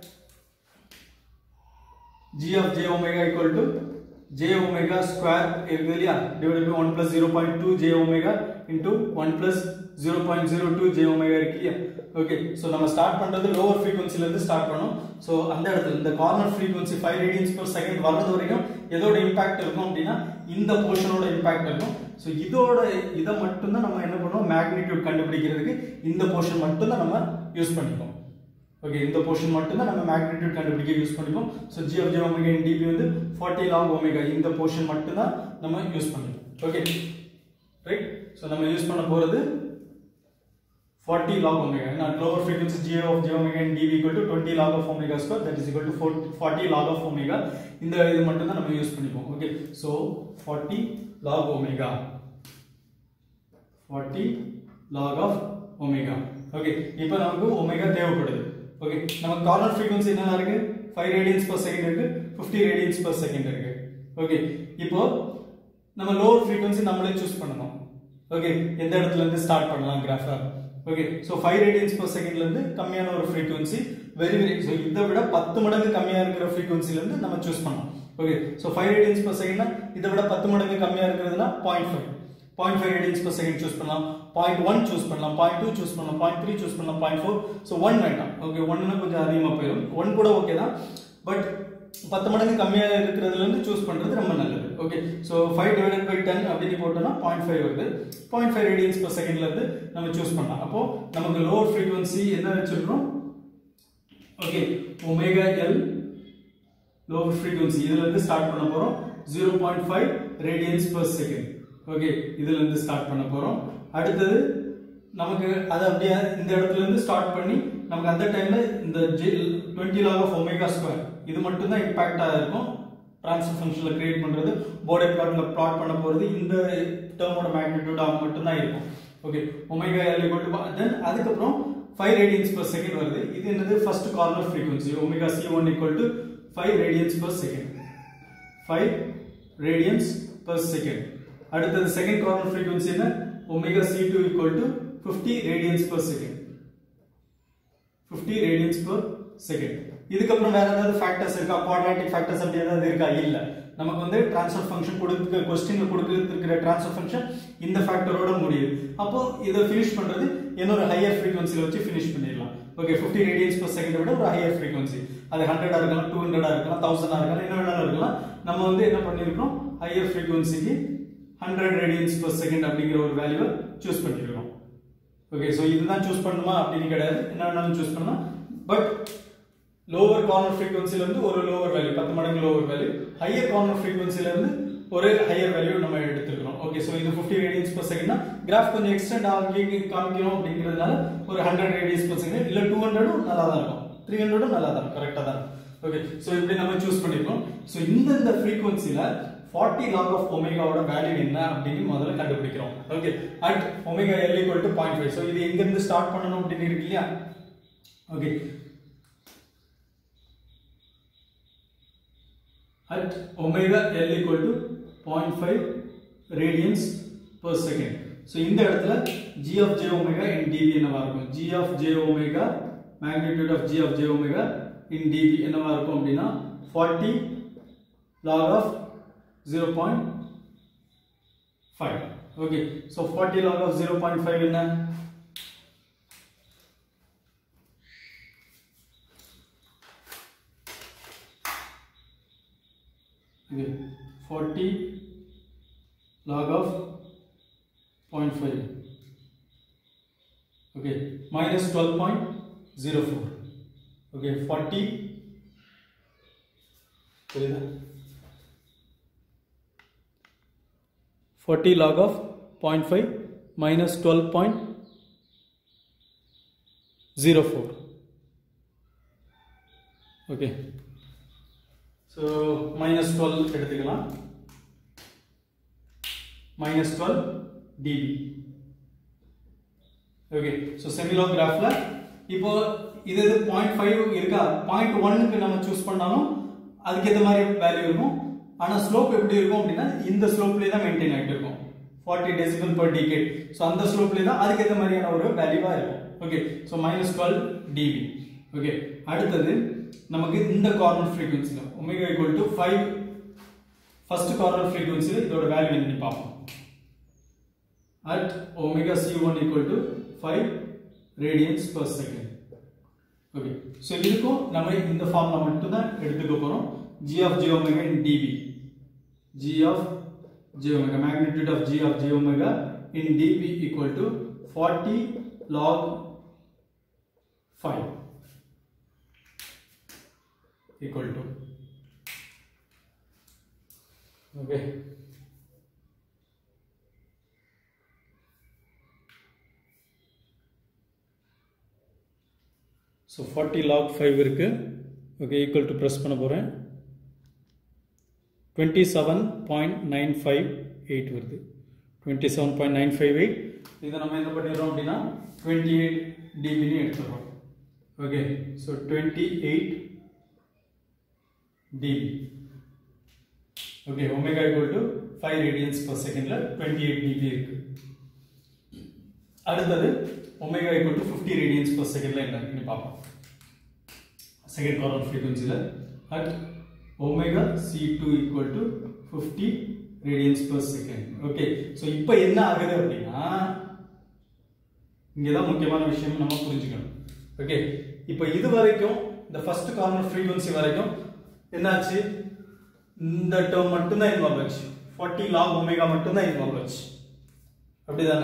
g of j omega equal to j omega square இருக்குது இல்லையா divided by 1 plus 0.2 j omega into 1 plus 0.02 j omega இருக்கு இல்லையா ஓகே ஸோ நம்ம ஸ்டார்ட் பண்றது லோவர் ஃப்ரீக்வன்சில இருந்து ஸ்டார்ட் பண்ணோம் ஸோ அந்த இடத்துல இந்த corner frequency five radians per second வர்றது வரைக்கும் எதோட இம்பாக்ட் இருக்கும் அப்படின்னா இந்த போர்ஷனோட இம்பாக்ட் இருக்கும் ஸோ இதோட இதை மட்டும்தான் நம்ம என்ன பண்ணுவோம் மேக்னிடியூட் கண்டுபிடிக்கிறதுக்கு இந்த போர்ஷன் மட்டும்தான் நம்ம யூஸ் பண்ணிப்போம் ஓகே இந்த போர்ஷன் மட்டும் தான் நம்ம மேக்னிடியூட் கண்டுபிடிக்க யூஸ் பண்ணிப்போம் so G of J omega in dB வந்து ஃபார்ட்டி லாங் ஒமேகா இந்த போர்ஷன் மட்டும் தான் நம்ம யூஸ் பண்ணிப்போம் ஓகே ரைட் ஸோ நம்ம யூஸ் பண்ண போகிறது ஃபார்ட்டி லாக் ஒமேகா நான் lower frequency g of J omega in dB equal to twenty log of omega square that is equal to four forty log of omega இந்த இது மட்டும் தான் நம்ம யூஸ் பண்ணிப்போம் okay so forty log omega forty log of omega okay இப்போ நமக்கு ஒமேகா தேவைப்படுது ஓகே நம்ம கார்னர் ஃப்ரீக்வன்சி என்னென்ன இருக்கு ஃபைவ் ரேடியன்ஸ் per செகண்ட் இருக்கு ஃபிஃப்டி ரேடியன்ஸ் per செகண்ட் இருக்கு ஓகே இப்போ நம்ம லோவர் ஃப்ரீக்வன்சி நம்மளே சூஸ் பண்ணணும் ஓகே எந்த இடத்துல இருந்து ஸ்டார்ட் பண்ணலாம் கிராஃபா okay so five radians per செகண்ட்ல இருந்து கம்மியான ஒரு ஃப்ரீக்வன்சி வெரி வெரி ஸோ இதை விட பத்து மடங்கு கம்மியா இருக்கிற ஃப்ரீக்வன்சில இருந்து நம்ம சூஸ் பண்ணோம் okay so five radians per செகண்ட்னா இதை விட பத்து மடங்கு கம்மியா இருக்கிறதுனா point five point five radians per second choose பண்ணலாம் பாயிண்ட் ஒன் சூஸ் பண்ணலாம் பாயிண்ட் டூ சூஸ் பண்ணலாம் பாயிண்ட் த்ரீ சூஸ் பண்ணலாம் பாயிண்ட் ஃபோர் ஸோ ஒன் வேண்டாம் ஓகே ஒன்னுனா கொஞ்சம் அதிகமாக போயிடும் ஒன் கூட ஓகே தான் பட் பத்து மடங்கு கம்மியாக இருக்கிறதுல இருந்து சூஸ் பண்ணுறது ரொம்ப நல்லது okay so five divided by ten அப்படின்னு போட்டோம்னா பாயிண்ட் ஃபைவ் வருது பாயிண்ட் ஃபைவ் ரேடியன்ஸ் per செகண்ட்ல இருந்து நம்ம சூஸ் பண்ணலாம் அப்போ நமக்கு லோவர் ஃப்ரீக்வன்சி என்ன வச்சிருக்கோம் okay omega L lower frequency இதுல இருந்து ஸ்டார்ட் பண்ண போறோம் zero point five radians per second okay இதுல இருந்து ஸ்டார்ட் பண்ண போறோம் அடுத்தது நமக்கு அது அப்படியே இந்த இடத்துல இருந்து ஸ்டார்ட் பண்ணி நமக்கு அந்த டைம்ல இந்த twenty log of omega square இது மட்டும் தான் இம்பாக்டா இருக்கும் ட்ரான்ஸ்ஃபர் ஃபங்க்ஷன்ல கிரியேட் பண்றது போர்டே பிளாட்ல பிளாட் பண்ண போறது இந்த டேர்மோட மேக்னிடியூட் ஆக மட்டும் தான் இருக்கும் okay omega L equal to then அதுக்கப்புறம் ஃபைவ் ரேடியன்ஸ் per செகண்ட் வருது இது என்னது first corner frequency omega C one equal to five radians per second five radians per second அடுத்தது செகண்ட் கார்னர் ஃப்ரீக்வன்சி என்ன omega C two equal to fifty radians per second fifty radians per second இதுக்கப்புறம் வேற ஏதாவது ஃபேக்டர்ஸ் இருக்கா குவாட்ராட்டிக் ஃபேக்டர்ஸ் அப்படி ஏதாவது இருக்கா இல்ல நமக்கு வந்து ட்ரான்ஸ்ஃபர் ஃபங்க்ஷன் கொடுக்க கொஸ்டின்ல கொடுத்துருக்கிற ட்ரான்ஸ்ஃபர் ஃபங்க்ஷன் இந்த ஃபேக்டரோட முடியுது அப்போ இதை ஃபினிஷ் பண்றது இன்னொரு ஹையர் ஃப்ரீக்வன்சில வச்சு ஃபினிஷ் பண்ணிடலாம் okay fifty radians per second விட ஒரு ஹையர் ஃப்ரீக்வன்சி அது ஹண்ட்ரடா இருக்கலாம் டூ ஹண்ட்ரடா இருக்கலாம் தௌசண்டா இருக்கலாம் என்ன வேணாலும் இருக்கலாம் நம்ம வந்து என்ன பண்ணிருக்கோம் ஹையர் ஃப்ரீக்வன்சிக்கு ஹண்ட்ரட் ரேடியன்ஸ் per செகண்ட் அப்படிங்கிற ஒரு வேல்யூவை சூஸ் பண்ணிருக்கோம் ஓகே ஸோ இதுதான் சூஸ் பண்ணணுமா அப்படின்னு கிடையாது என்ன வேணாலும் சூஸ் பண்ணலாம் பட் லோவர் கார்னர் ஃப்ரீக்வன்சில இருந்து ஒரு லோவர் வேல்யூ பத்து மடங்கு லோவர் வேல்யூ ஹையர் கார்னர் ஃப்ரீக்வன்சில இருந்து ஒரு ஹையர் வேல்யூ நம்ம எடுத்துக்கிறோம் ஓகே ஸோ இது ஃபிஃப்டி ரேடியன்ஸ் per செகண்ட்னா கிராஃப் கொஞ்சம் எக்ஸ்டெண்ட் ஆகி காமிக்கணும் அப்படிங்கிறதுனால ஒரு ஹண்ட்ரட் ரேடியன்ஸ் per செகண்ட் இல்ல டூ ஹண்ட்ரடும் நல்லா தான் இருக்கும் த்ரீ ஹண்ட்ரடும் நல்லா தான் கரெக்டாக தான் ஓகே ஸோ இப்படி நம்ம சூஸ் பண்ணிருக்கோம் ஸோ இந்தந்த ஃப்ரீக்வன்சில ஃபார்ட்டி லாக் ஆஃப் ஒமேகாவோட வேல்யூ என்ன அப்படின்னு முதல்ல கண்டுபிடிக்கிறோம் okay at omega L equal to point five so இது எங்கிருந்து ஸ்டார்ட் பண்ணணும் அப்படின்னு இருக்கு இல்லையா okay at omega L equal to 0.5 radians per second. So இந்த இடத்துல g of j omega in dv என்னவா இருக்கும் g of j omega magnitude of G of J omega in dB என்னவா இருக்கும் அப்படின்னா forty log of zero point five okay so forty log of zero point five என்ன இது forty log of 0.5 okay minus 12.04 okay 40 புரியுதா 40 log of 0.5 minus 12.04 okay so minus 12 எடுத்துக்கலாம் minus 12 dB ஓகே ஸோ செமிலோகிராஃப்ல இப்போ இது இது பாயிண்ட் ஃபைவ் இருக்கா பாயிண்ட் ஒன்னுக்கு நம்ம சூஸ் பண்ணாலும் அதுக்கேற்ற மாதிரி வேல்யூ இருக்கும் ஆனால் ஸ்லோப் எப்படி இருக்கும் அப்படின்னா இந்த ஸ்லோப்லேயே தான் மெயின்டைன் ஆகிட்டு இருக்கும் forty decibel per decade so அந்த ஸ்லோப்லேயே தான் அதுக்கேற்ற மாதிரியான ஒரு வேல்யூவாக இருக்கும் okay so minus twelve dB okay அடுத்தது நமக்கு இந்த கார்னர் ஃப்ரீக்வன்சியில் omega equal to five first corner ஃப்ரீக்வன்சியில் இதோட வேல்யூ என்னன்னு பார்ப்போம் at omega c1 equal to 5 radians per second okay so இதுக்கும் நம்ம இந்த ஃபார்ம்ல மட்டும் தான் எடுத்துக்க போறோம் g of j omega in dB g of j omega magnitude of g of j omega in dB equal to 40 log 5 equal to okay so forty log five இருக்கு ஓகே ஈக்குவல் டு ப்ரெஸ் பண்ண போகிறேன் twenty seven point nine five eight வருது twenty seven point nine five eight இதை நம்ம என்ன பண்ணிடுறோம் அப்படின்னா டுவெண்ட்டி எயிட் டிபின்னு எடுத்துடுறோம் okay so twenty eight dB okay omega equal to five radians per செகண்டில் டுவெண்ட்டி எயிட் டிபி இருக்கு அடுத்தது omega equal to fifty radians per செகண்டில் என்னன்னு பார்ப்போம் செகண்ட் கார்னர் ஃப்ரீக்வன்சியில் at omega C two equal to fifty radians per second okay so இப்போ என்ன ஆகுது அப்படின்னா இங்கே தான் முக்கியமான விஷயம் நம்ம புரிஞ்சுக்கணும் ஓகே இப்போ இது வரைக்கும் இந்த ஃபர்ஸ்ட் கார்னர் ஃப்ரீக்வன்சி வரைக்கும் என்னாச்சு இந்த டேர்ம் மட்டும்தான் இன்வால்வ் ஆச்சு ஃபார்ட்டி லாக் ஒமேகா மட்டும்தான் இன்வால்வ் ஆச்சு அப்படிதானே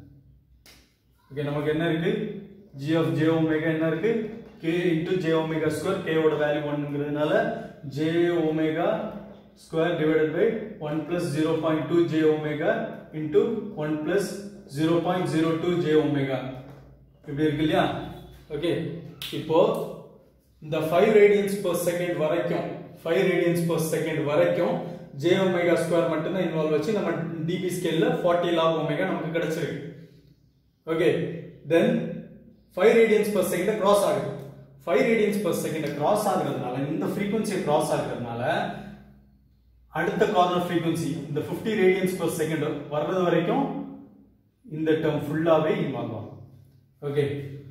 ஓகே நமக்கு என்ன இருக்கு g of j omega என்ன இருக்கு k into j omega square k ஓட வேல்யூ 1ங்கிறதுனால j omega square divided by 1 plus 0.2 j omega into 1 plus 0.02 j omega இப்படி இருக்கு இல்லையா ஓகே இப்போ இந்த 5 radians per second வரைக்கும் 5 radians per second வரைக்கும் j omega square மட்டும் தான் இன்வால்வ் வச்சு நம்ம dB ஸ்கேல்ல 40 log omega நமக்கு கிடைச்சிருக்கு okay then five radians per second cross ஆகுது five radians per second cross ஆகுறதுனால இந்த ஃப்ரீக்வன்சி கிராஸ் ஆகுறதுனால அடுத்த கார்னர் ஃப்ரீக்வன்சி இந்த ஃபிஃப்டி ரேடியன்ஸ் பர் செகண்ட் வர்றது வரைக்கும் இந்த டேர்ம் ஃபுல்லாவே இன்வால்வ் ஆகும் okay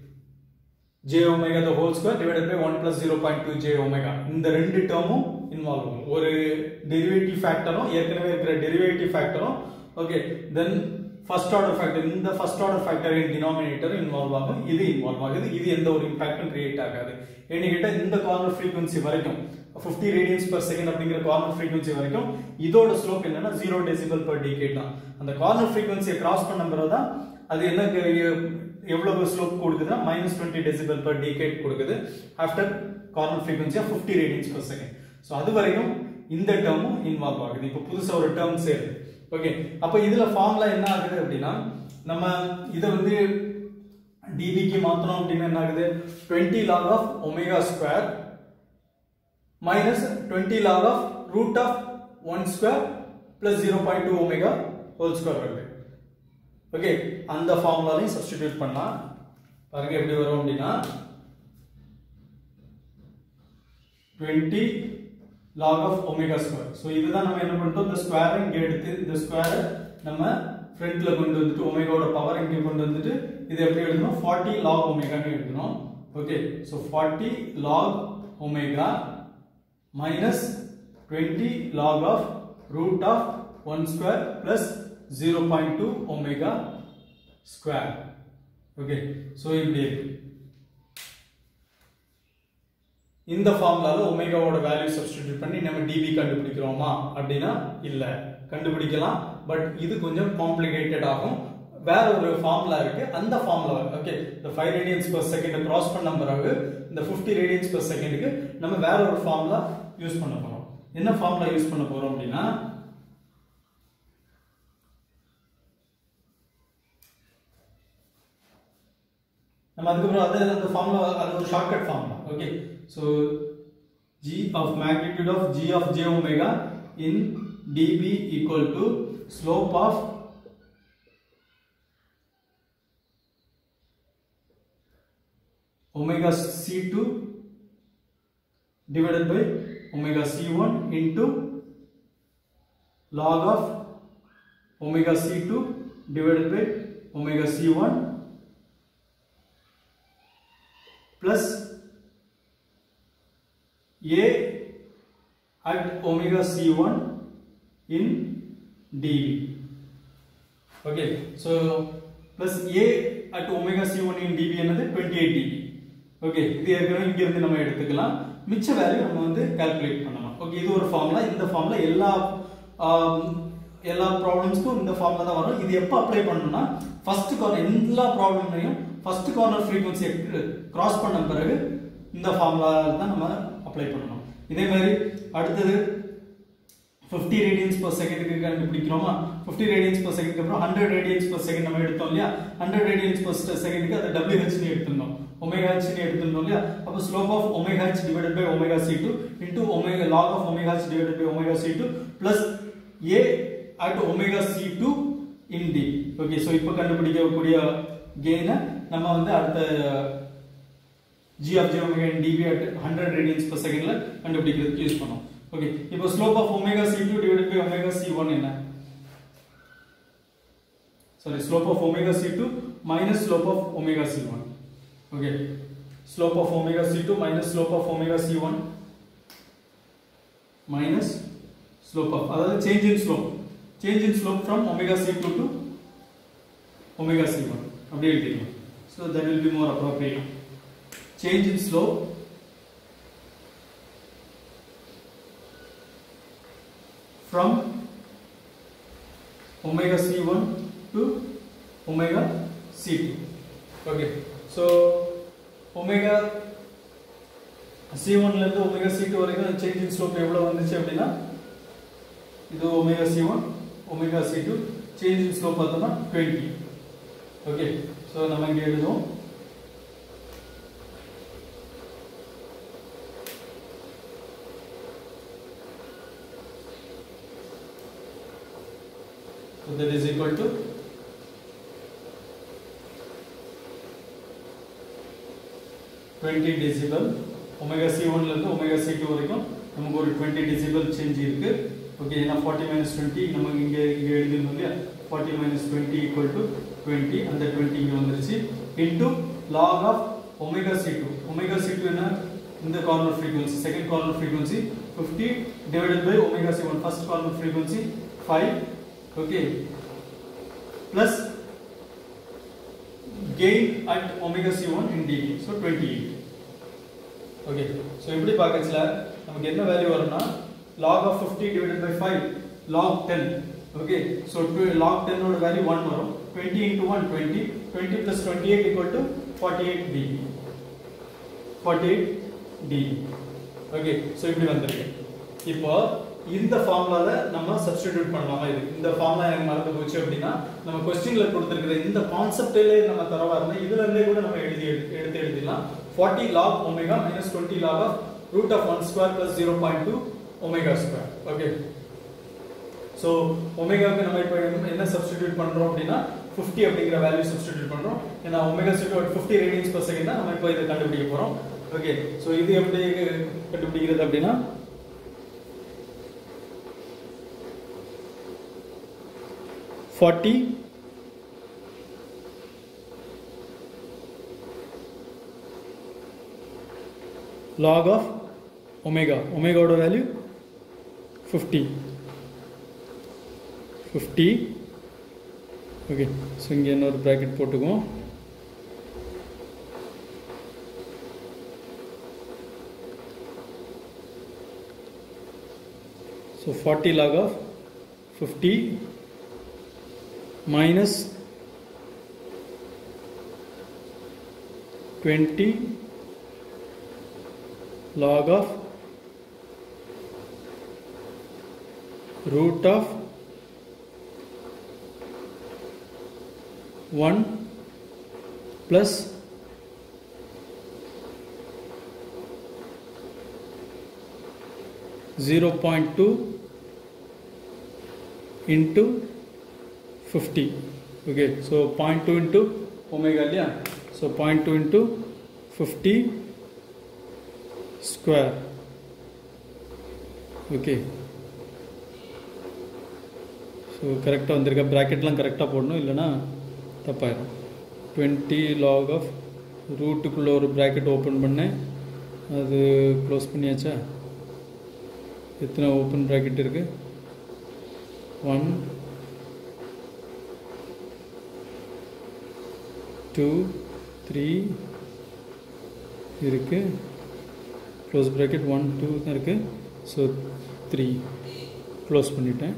j omega the whole square divided by 1 plus 0.2 j omega இந்த ரெண்டு டேர்மும் இன்வால்வ் ஆகும் ஒரு டெரிவேட்டிவ் ஃபேக்டரும் ஏற்கனவே இருக்கிற டெரிவேட்டிவ் ஃபேக்டரும் okay then first order factor இந்த first order factor in denominator involve ஆகும் இது இன்வால்வ் ஆகுது இது எந்த ஒரு இம்பாக்டும் கிரியேட் ஆகாது ஏன்னு கேட்டால் இந்த கார்னர் ஃப்ரீக்வன்சி வரைக்கும் ஃபிஃப்டி ரேடியன்ஸ் per செகண்ட் அப்படிங்கிற கார்னர் ஃப்ரீக்வன்சி வரைக்கும் இதோட ஸ்லோப் என்னன்னா ஜீரோ டெசிபல் per டிகேட் தான் அந்த கார்னர் ஃப்ரீக்வன்சியை கிராஸ் பண்ண பிறகு தான் அது என்ன க- எவ்வளவு ஸ்லோப் கொடுக்குதுன்னா minus twenty decibel per decade கொடுக்குது after corner frequency of fifty radians per second so அது வரைக்கும் இந்த டேர்மும் இன்வால்வ் ஆகுது இப்போ புதுசா ஒரு டேர்ம் சேருது ஓகே அப்போ இதுல ஃபார்முலா என்ன ஆகுது அப்படின்னா நம்ம இதை வந்து டிபிக்கு மாத்தணும் அப்படின்னா என்ன ஆகுது twenty log of omega square minus twenty log of root of one square plus zero point two omega whole square வருது ஓகே அந்த ஃபார்முலாலையும் சப்ஸ்டிடியூட் பண்ணலாம் பாருங்க எப்படி வரும் அப்படின்னா twenty log of omega square so இதுதான் நம்ம என்ன பண்ணிட்டோம் இந்த ஸ்கொயரை இங்கே எடுத்து இந்த ஸ்கொயரை நம்ம ஃப்ரண்ட்ல கொண்டு வந்துட்டு ஒமேகாவோட பவர் இங்கே கொண்டு வந்துட்டு இது எப்படி எழுதணும் ஃபார்ட்டி லாக் ஒமேகான்னு எழுதணும் okay so forty log omega minus twenty log of root of one square plus zero point two omega square okay so இப்படி இருக்கு இந்த ஃபார்முலால ஒமேகாவோட வேல்யூ சப்ஸ்டிடியூட் பண்ணி நம்ம டிபி கண்டுபிடிக்கிறோமா அப்படின்னா இல்ல கண்டுபிடிக்கலாம் பட் இது கொஞ்சம் காம்ப்ளிகேட்டட் ஆகும் வேற ஒரு ஃபார்முலா இருக்கு அந்த ஃபார்முலா ஓகே இந்த five radians per second cross பண்ண பிறகு இந்த ஃபிஃப்டி ரேடியன்ஸ் பர் செகண்டுக்கு நம்ம வேற ஒரு ஃபார்முலா யூஸ் பண்ண போறோம் என்ன ஃபார்முலா யூஸ் பண்ண போறோம் அப்படின்னா நம்ம அதுக்கப்புறம் அது அந்த ஃபார்முலா அது ஒரு shortcut formula okay so g of magnitude of g of j omega in dB equal to slope of omega c2 divided by omega c1 into log of omega c2 divided by omega c1 plus a at omega c1 in dV. Okay, so plus a at omega c1 in dV என்னது 28 dB. ஓகே இது ஏற்கனவே இங்க இருந்து நம்ம எடுத்துக்கலாம் மிச்ச வேல்யூ நம்ம வந்து கால்குலேட் பண்ணலாம் ஓகே இது ஒரு ஃபார்முலா இந்த ஃபார்முலா எல்லா ஆம், எல்லா ப்ராப்ளம்ஸ்க்கும் இந்த ஃபார்முலா தான் வரும் இது எப்போ அப்ளை பண்ணணும்னா ஃபர்ஸ்ட் கார்னர் எல்லா ப்ராப்ளம்லையும் ஃபர்ஸ்ட் கார்னர் ஃப்ரீக்வன்சி கிராஸ் பண்ண பிறகு இந்த ஃபார்முலா தான் நம்ம அப்ளை பண்ணணும் இதே மாதிரி அடுத்தது 50 ரேடியன்ஸ் per செகண்டுக்கு கண்டுபிடிக்கிறோமா 50 ரேடியன்ஸ் per செகண்டுக்கு அப்புறம் 100 ரேடியன்ஸ் per செகண்ட் நம்ம எடுத்தோம் இல்லையா 100 ரேடியன்ஸ் per செகண்டுக்கு அதை WH னு எடுத்துட்டோம் ஒமேகா h னு எடுத்துட்டோம் இல்லையா அப்போ slope of omega h divided by omega c2 into omega log of omega h divided by omega c2 plus a at omega c2 in d okay so இப்போ கண்டுபிடிக்கக்கூடிய கெயினை நம்ம வந்து அடுத்த g of j omega in dB at 100 radians per secondல கண்டுபிடிக்கிறதுக்கு யூஸ் பண்ணோம் ஓகே இப்போ slope of omega c2 divided by omega c1 என்ன sorry slope of omega c2 minus slope of omega c1 okay slope of omega c2 minus slope of omega c1 minus slope of அதாவது change in slope change in slope from omega c2 to omega c1 அப்படியே எழுதிக்கலாம் so that will be more appropriate change in slope from omega c1 to omega c2 okay so omega c1 ல இருந்து omega c2 வரைக்கும் change in slope எவ்வளவு வந்துச்சு அப்படின்னா இது omega c1 omega c2 change in slope பார்த்தோம்னா 20 ஓகே ஸோ நம்ம இங்கே எழுதுவோம் So that is equal to twenty decibel omega C ஒன்ல இருந்து ஒமேகா சி டூ வரைக்கும் நமக்கு ஒரு டுவெண்ட்டி டெசிபல் சேஞ்ச் இருக்கு ஓகே ஏன்னா ஃபார்ட்டி மைனஸ் டுவெண்ட்டி நமக்கு இங்கே இங்கே எழுதிருந்தோம் இல்லையா forty minus twenty equal to twenty அந்த டுவெண்ட்டி இங்கே வந்துருச்சு into log of omega C two omega C two என்ன இந்த corner frequency second corner frequency fifty divided by omega C one first corner frequency five okay plus gain at omega c1 in dB so 28 okay so இப்படி பார்க்கச்சுல நமக்கு என்ன வேல்யூ வரும்னா log of 50 divided by 5 log 10 okay so to- log 10 ஓட வேல்யூ 1 வரும் 20 into 1 20 20 plus 28 equal to 48 dB 48 dB okay so இப்படி வந்திருக்கு இப்போ இந்த ஃபார்முலால நம்ம சப்ஸ்டிடியூட் பண்ணலாமா இது இந்த ஃபார்முலா எனக்கு மறந்து போச்சு அப்படின்னா நம்ம கொஸ்டின்ல கொடுத்திருக்கிற இந்த கான்செப்டிலே நம்ம தரவா இருந்தா இதுல இருந்தே கூட நம்ம எழுதி எடுத்து எடுத்து எழுதிடலாம் 40 log omega minus 20 log of root of 1 square plus 0.2 omega square okay so ஒமேகாவுக்கு நம்ம இப்போ என்ன சப்ஸ்டிடியூட் பண்றோம் அப்படின்னா 50 அப்படிங்கிற வேல்யூ சப்ஸ்டிடியூட் பண்றோம் ஏன்னா omega C two fifty radians per second தான் நம்ம இப்போ இதை கண்டுபிடிக்க போறோம் ஓகே ஸோ இது எப்படி கண்டுபிடிக்கிறது அப்படின்னா forty லாக் ஆஃப் ஒமேகா ஒமேகாவோட value fifty fifty okay so இங்கே இன்னொரு ப்ராக்கெட் போட்டுக்குவோம் So 40 log of 50 minus 20 log of root of 1 plus zero point two into fifty. Okay, so point two into omega, yeah. So point two into fifty square. Okay. So கரெக்டாக வந்திருக்க ப்ராக்கெட்லாம் கரெக்டாக போடணும் இல்லைன்னா தப்பாயிடும் டுவெண்ட்டி லாக் ஆஃப் ரூட்டுக்குள்ளே ஒரு ப்ராக்கெட் ஓப்பன் பண்ணேன் அது க்ளோஸ் பண்ணியாச்சா எத்தனை ஓப்பன் ப்ராக்கெட் இருக்கு ஒன் டூ த்ரீ இருக்கு க்ளோஸ் ப்ராக்கெட் ஒன் டூ தான் இருக்கு ஸோ த்ரீ க்ளோஸ் பண்ணிட்டேன்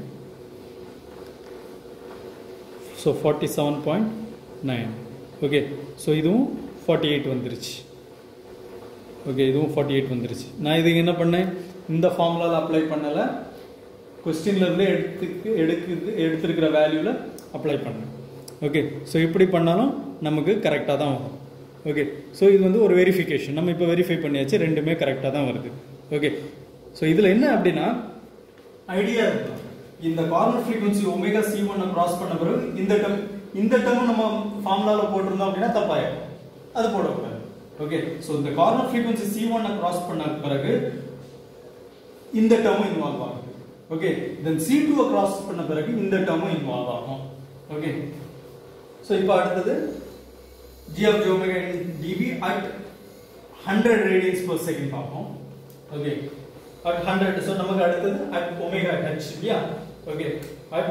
so forty seven point nine okay so இதுவும் ஃபார்ட்டி எயிட் வந்துருச்சு ஓகே இதுவும் ஃபார்ட்டி எயிட் வந்துருச்சு நான் இதுக்கு என்ன பண்ணேன் இந்த ஃபார்முலாவில் அப்ளை பண்ணலை கொஸ்டின்லேருந்து எடுத்து எடுக்கு எடுத்திருக்கிற வேல்யூவில் அப்ளை பண்ணேன் ஓகே ஸோ இப்படி பண்ணாலும் நமக்கு கரெக்டாக தான் வரும் ஓகே ஸோ இது வந்து ஒரு வெரிஃபிகேஷன் நம்ம இப்போ வெரிஃபை பண்ணியாச்சு ரெண்டுமே கரெக்டாக தான் வருது ஓகே ஸோ இதில் என்ன அப்படின்னா ஐடியா இருக்கும் இந்த கார்னர் ஃப்ரீக்வன்சி ஒமேகா சி ஒன்னை கிராஸ் பண்ண பிறகு இந்த டேர்ம் இந்த டேர்ம் நம்ம ஃபார்முலாவில் போட்டிருந்தோம் அப்படின்னா தப்பாயிடும் அது போடக்கூடாது ஓகே ஸோ இந்த கார்னர் ஃப்ரீக்வன்சி சி ஒன்னை கிராஸ் பண்ண பிறகு இந்த டேர்மும் இன்வால்வ் ஆகுது ஓகே தென் சி டூவை கிராஸ் பண்ண பிறகு இந்த டேர்மும் இன்வால்வ் ஆகும் ஓகே ஸோ இப்போ அடுத்தது g of j omega in dB at 100 radians per second பார்ப்போம் ஓகே at 100 so நமக்கு அடுத்தது at omega h இல்லையா okay at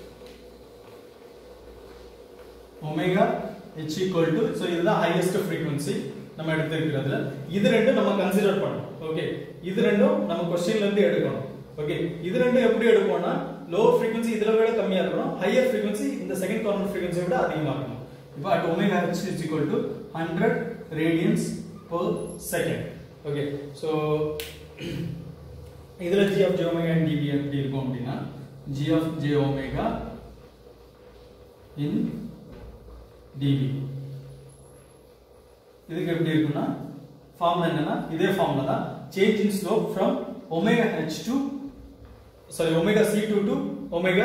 omega h equal to so இதுதான் highest frequency நம்ம எடுத்திருக்கிறதுல இது ரெண்டும் நம்ம கன்சிடர் பண்ணணும் ஓகே இது ரெண்டும் நம்ம கொஸ்டின்ல இருந்து எடுக்கணும் ஓகே இது ரெண்டும் எப்படி எடுப்போம்னா லோவர் frequency இதுல விட கம்மியா இருக்கணும் ஹையர் frequency இந்த செகண்ட் கார்னர் frequency விட அதிகமா இருக்கணும் இப்போ at omega h is equal to 100 radians per second okay so இதுல g of j omega and dB எப்படி இருக்கும் அப்படின்னா g of j omega in dB இதுக்கு எப்படி இருக்குன்னா ஃபார்முலா என்னன்னா இதே ஃபார்முலா தான் change in slope from omega H to sorry omega C two to omega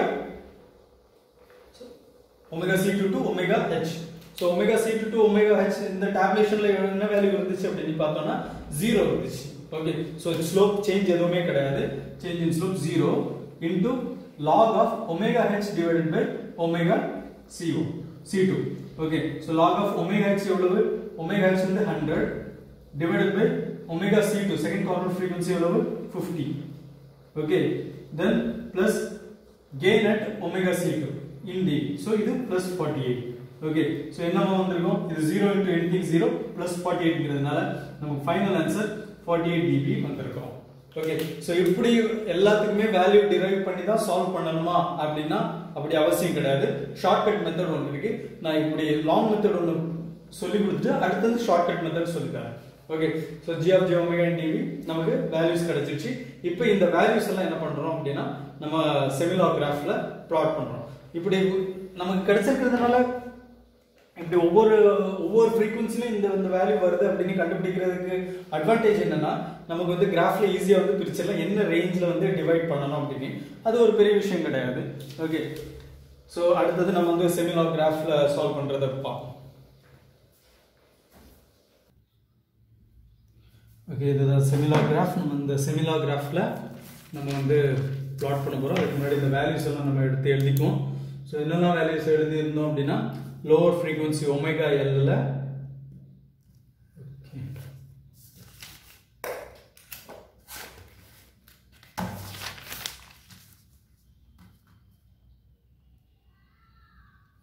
omega C two to omega H so omega C two to omega H இந்த டேப்லேஷன்ல என்ன வேல்யூ இருந்துச்சு அப்படின்னு பார்த்தோம்னா ஜீரோ இருந்துச்சு ஓகே ஸோ ஸ்லோப் சேஞ்ச் எதுவுமே கிடையாது change in slope zero into log of omega H divided by omega C ஒ C two okay so log of omega H எவ்வளவு ஒமேகா ஹெச் வந்து hundred divided by omega C two second corner frequency எவ்வளவு fifty okay then plus gain at omega C two in D so இது plus forty eight okay so என்னவா வந்திருக்கும் இது zero into anything zero plus forty எயிட்ங்கிறதுனால நமக்கு final answer forty eight dB வந்திருக்கும் ஓகே ஸோ இப்படி எல்லாத்துக்குமே வேல்யூ டிரைவ் பண்ணி தான் சால்வ் பண்ணணுமா அப்படின்னா அப்படி அவசியம் கிடையாது ஷார்ட்கட் மெத்தட் ஒன்று இருக்கு நான் இப்படி லாங் மெத்தட் ஒன்று சொல்லி கொடுத்துட்டு அடுத்தது ஷார்ட்கட் மெத்தட் சொல்லித்தரேன் okay so G of G omega டிவி நமக்கு வேல்யூஸ் கிடைச்சிருச்சு இப்போ இந்த வேல்யூஸ் எல்லாம் என்ன பண்றோம் அப்படின்னா நம்ம செமிலாகிராஃப்ல பிளாட் பண்றோம் இப்படி நமக்கு கிடைச்சிருக்கிறதுனால இப்படி ஒவ்வொரு ஒவ்வொரு ஃப்ரீக்வன்சிலையும் இந்த இந்த வேல்யூ வருது அப்படின்னு கண்டுபிடிக்கிறதுக்கு அட்வான்டேஜ் என்னன்னா நமக்கு வந்து கிராஃப்ல ஈஸியாக வந்து பிரிச்சிடலாம் என்ன ரேஞ்சில் வந்து டிவைட் பண்ணணும் அப்படின்னு அது ஒரு பெரிய விஷயம் கிடையாது ஓகே ஸோ அடுத்தது நம்ம வந்து செமிலார் கிராஃப்ல சால்வ் பண்றதை பார்ப்போம் ஓகே இதுதான் செமிலார் கிராஃப் நம்ம இந்த செமிலார் கிராஃப்ல நம்ம வந்து பிளாட் பண்ண போறோம் அதுக்கு முன்னாடி இந்த வேல்யூஸ் எல்லாம் நம்ம எடுத்து எழுதிக்குவோம் ஸோ என்னெல்லாம் வேல்யூஸ் எழுதியிருந்தோம் அப்படின்னா லோவர் ஃப்ரீக்வன்சி ஒமேகா எல்ல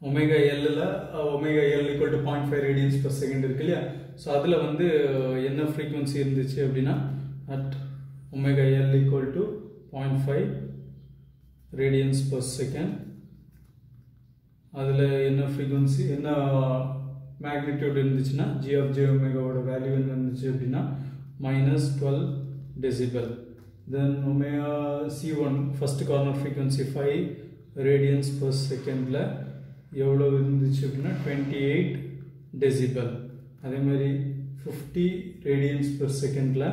ஒமேகா எல்லில் omega L equal to point five radians per second இருக்கு இல்லையா ஸோ அதில் வந்து என்ன ஃப்ரீக்வன்சி இருந்துச்சு அப்படின்னா at omega L equal to point five radians per second அதில் என்ன ஃப்ரீக்வன்சி என்ன மேக்னிடியூட் இருந்துச்சுன்னா ஜி ஆஃப் ஜே ஒமேகாவோட வேல்யூ என்ன இருந்துச்சு அப்படின்னா minus twelve decibel then omega C one first corner frequency five radians per செகண்டில் எவ்வளோ இருந்துச்சு அப்படின்னா டுவெண்ட்டி எயிட் டெசிபல் அதே மாதிரி ஃபிஃப்டி ரேடியன்ஸ் பர் செகண்டில்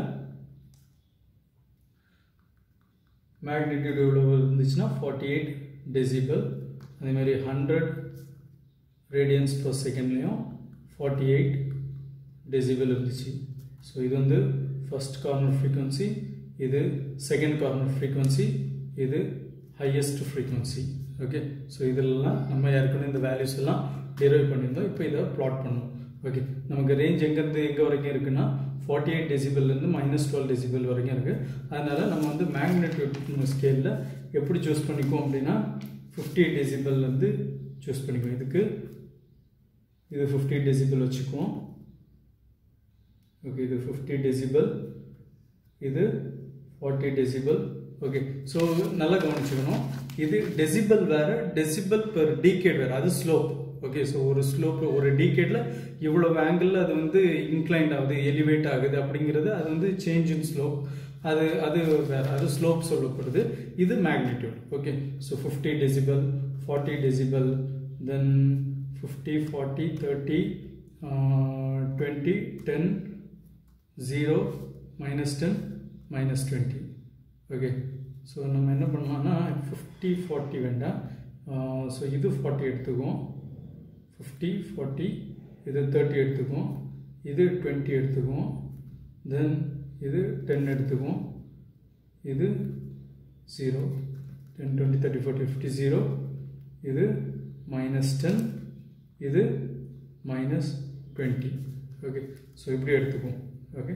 மேக்னிடியூட் எவ்வளோ இருந்துச்சுன்னா ஃபார்ட்டி எயிட் டெசிபல் அதே மாதிரி ஹண்ட்ரட் ரேடியன்ஸ் பர் செகண்ட்லேயும் ஃபார்ட்டி எயிட் டெசிபல் இருந்துச்சு ஸோ இது வந்து ஃபர்ஸ்ட் கார்னர் ஃப்ரீக்வன்சி இது செகண்ட் கார்னர் ஃப்ரீக்வன்சி இது ஹையஸ்ட் ஃப்ரீக்வன்சி ஓகே ஸோ இதெல்லாம் நம்ம ஏற்கனவே இந்த வேல்யூஸ் எல்லாம் டிரைவ் பண்ணியிருந்தோம் இப்போ இதை ப்ளாட் பண்ணோம் ஓகே நமக்கு ரேஞ்ச் எங்கேருந்து எங்கே வரைக்கும் இருக்குன்னா ஃபார்ட்டி எயிட் டெசிபிள்லேருந்து மைனஸ் டுவெல் டெசிபிள் வரைக்கும் இருக்குது அதனால் நம்ம வந்து மேக்னெட்டியூட் ஸ்கேலில் எப்படி சூஸ் பண்ணிக்குவோம் அப்படின்னா ஃபிஃப்டி டெசிபிள்லேருந்து சூஸ் பண்ணிக்குவோம் இதுக்கு இது ஃபிஃப்டி டெசிபிள் வச்சுக்குவோம் ஓகே இது ஃபிஃப்டி டெசிபிள் இது ஃபார்ட்டி டெசிபிள் ஓகே ஸோ நல்லா கவனிச்சுக்கணும் இது டெசிபிள் வேற டெசிபிள் பெர் டீகேட் வேற அது ஸ்லோப் ஓகே ஸோ ஒரு ஸ்லோப் ஒரு டீகேட்ல இவ்வளவு ஆங்கிள் அது வந்து இன்க்ளைண்ட் ஆகுது எலிவேட் ஆகுது அப்படிங்கிறது அது வந்து சேஞ்ச் இன் ஸ்லோப் அது அது வேற அது ஸ்லோப் சொல்லப்படுது இது magnitude okay so fifty decibel forty decibel then fifty forty thirty twenty ten zero minus ten minus twenty okay so நம்ம என்ன பண்ணலாம்னா ஃபிஃப்டி ஃபார்ட்டி வேண்டாம் ஸோ இது ஃபார்ட்டி எடுத்துக்குவோம் ஃபிஃப்டி ஃபார்ட்டி இது தேர்ட்டி எடுத்துக்குவோம் இது டுவெண்ட்டி எடுத்துக்குவோம் தென் இது டென் எடுத்துக்குவோம் இது zero ten twenty thirty forty fifty zero இது மைனஸ் டென் இது மைனஸ் டுவெண்ட்டி ஓகே ஸோ இப்படி எடுத்துக்குவோம் ஓகே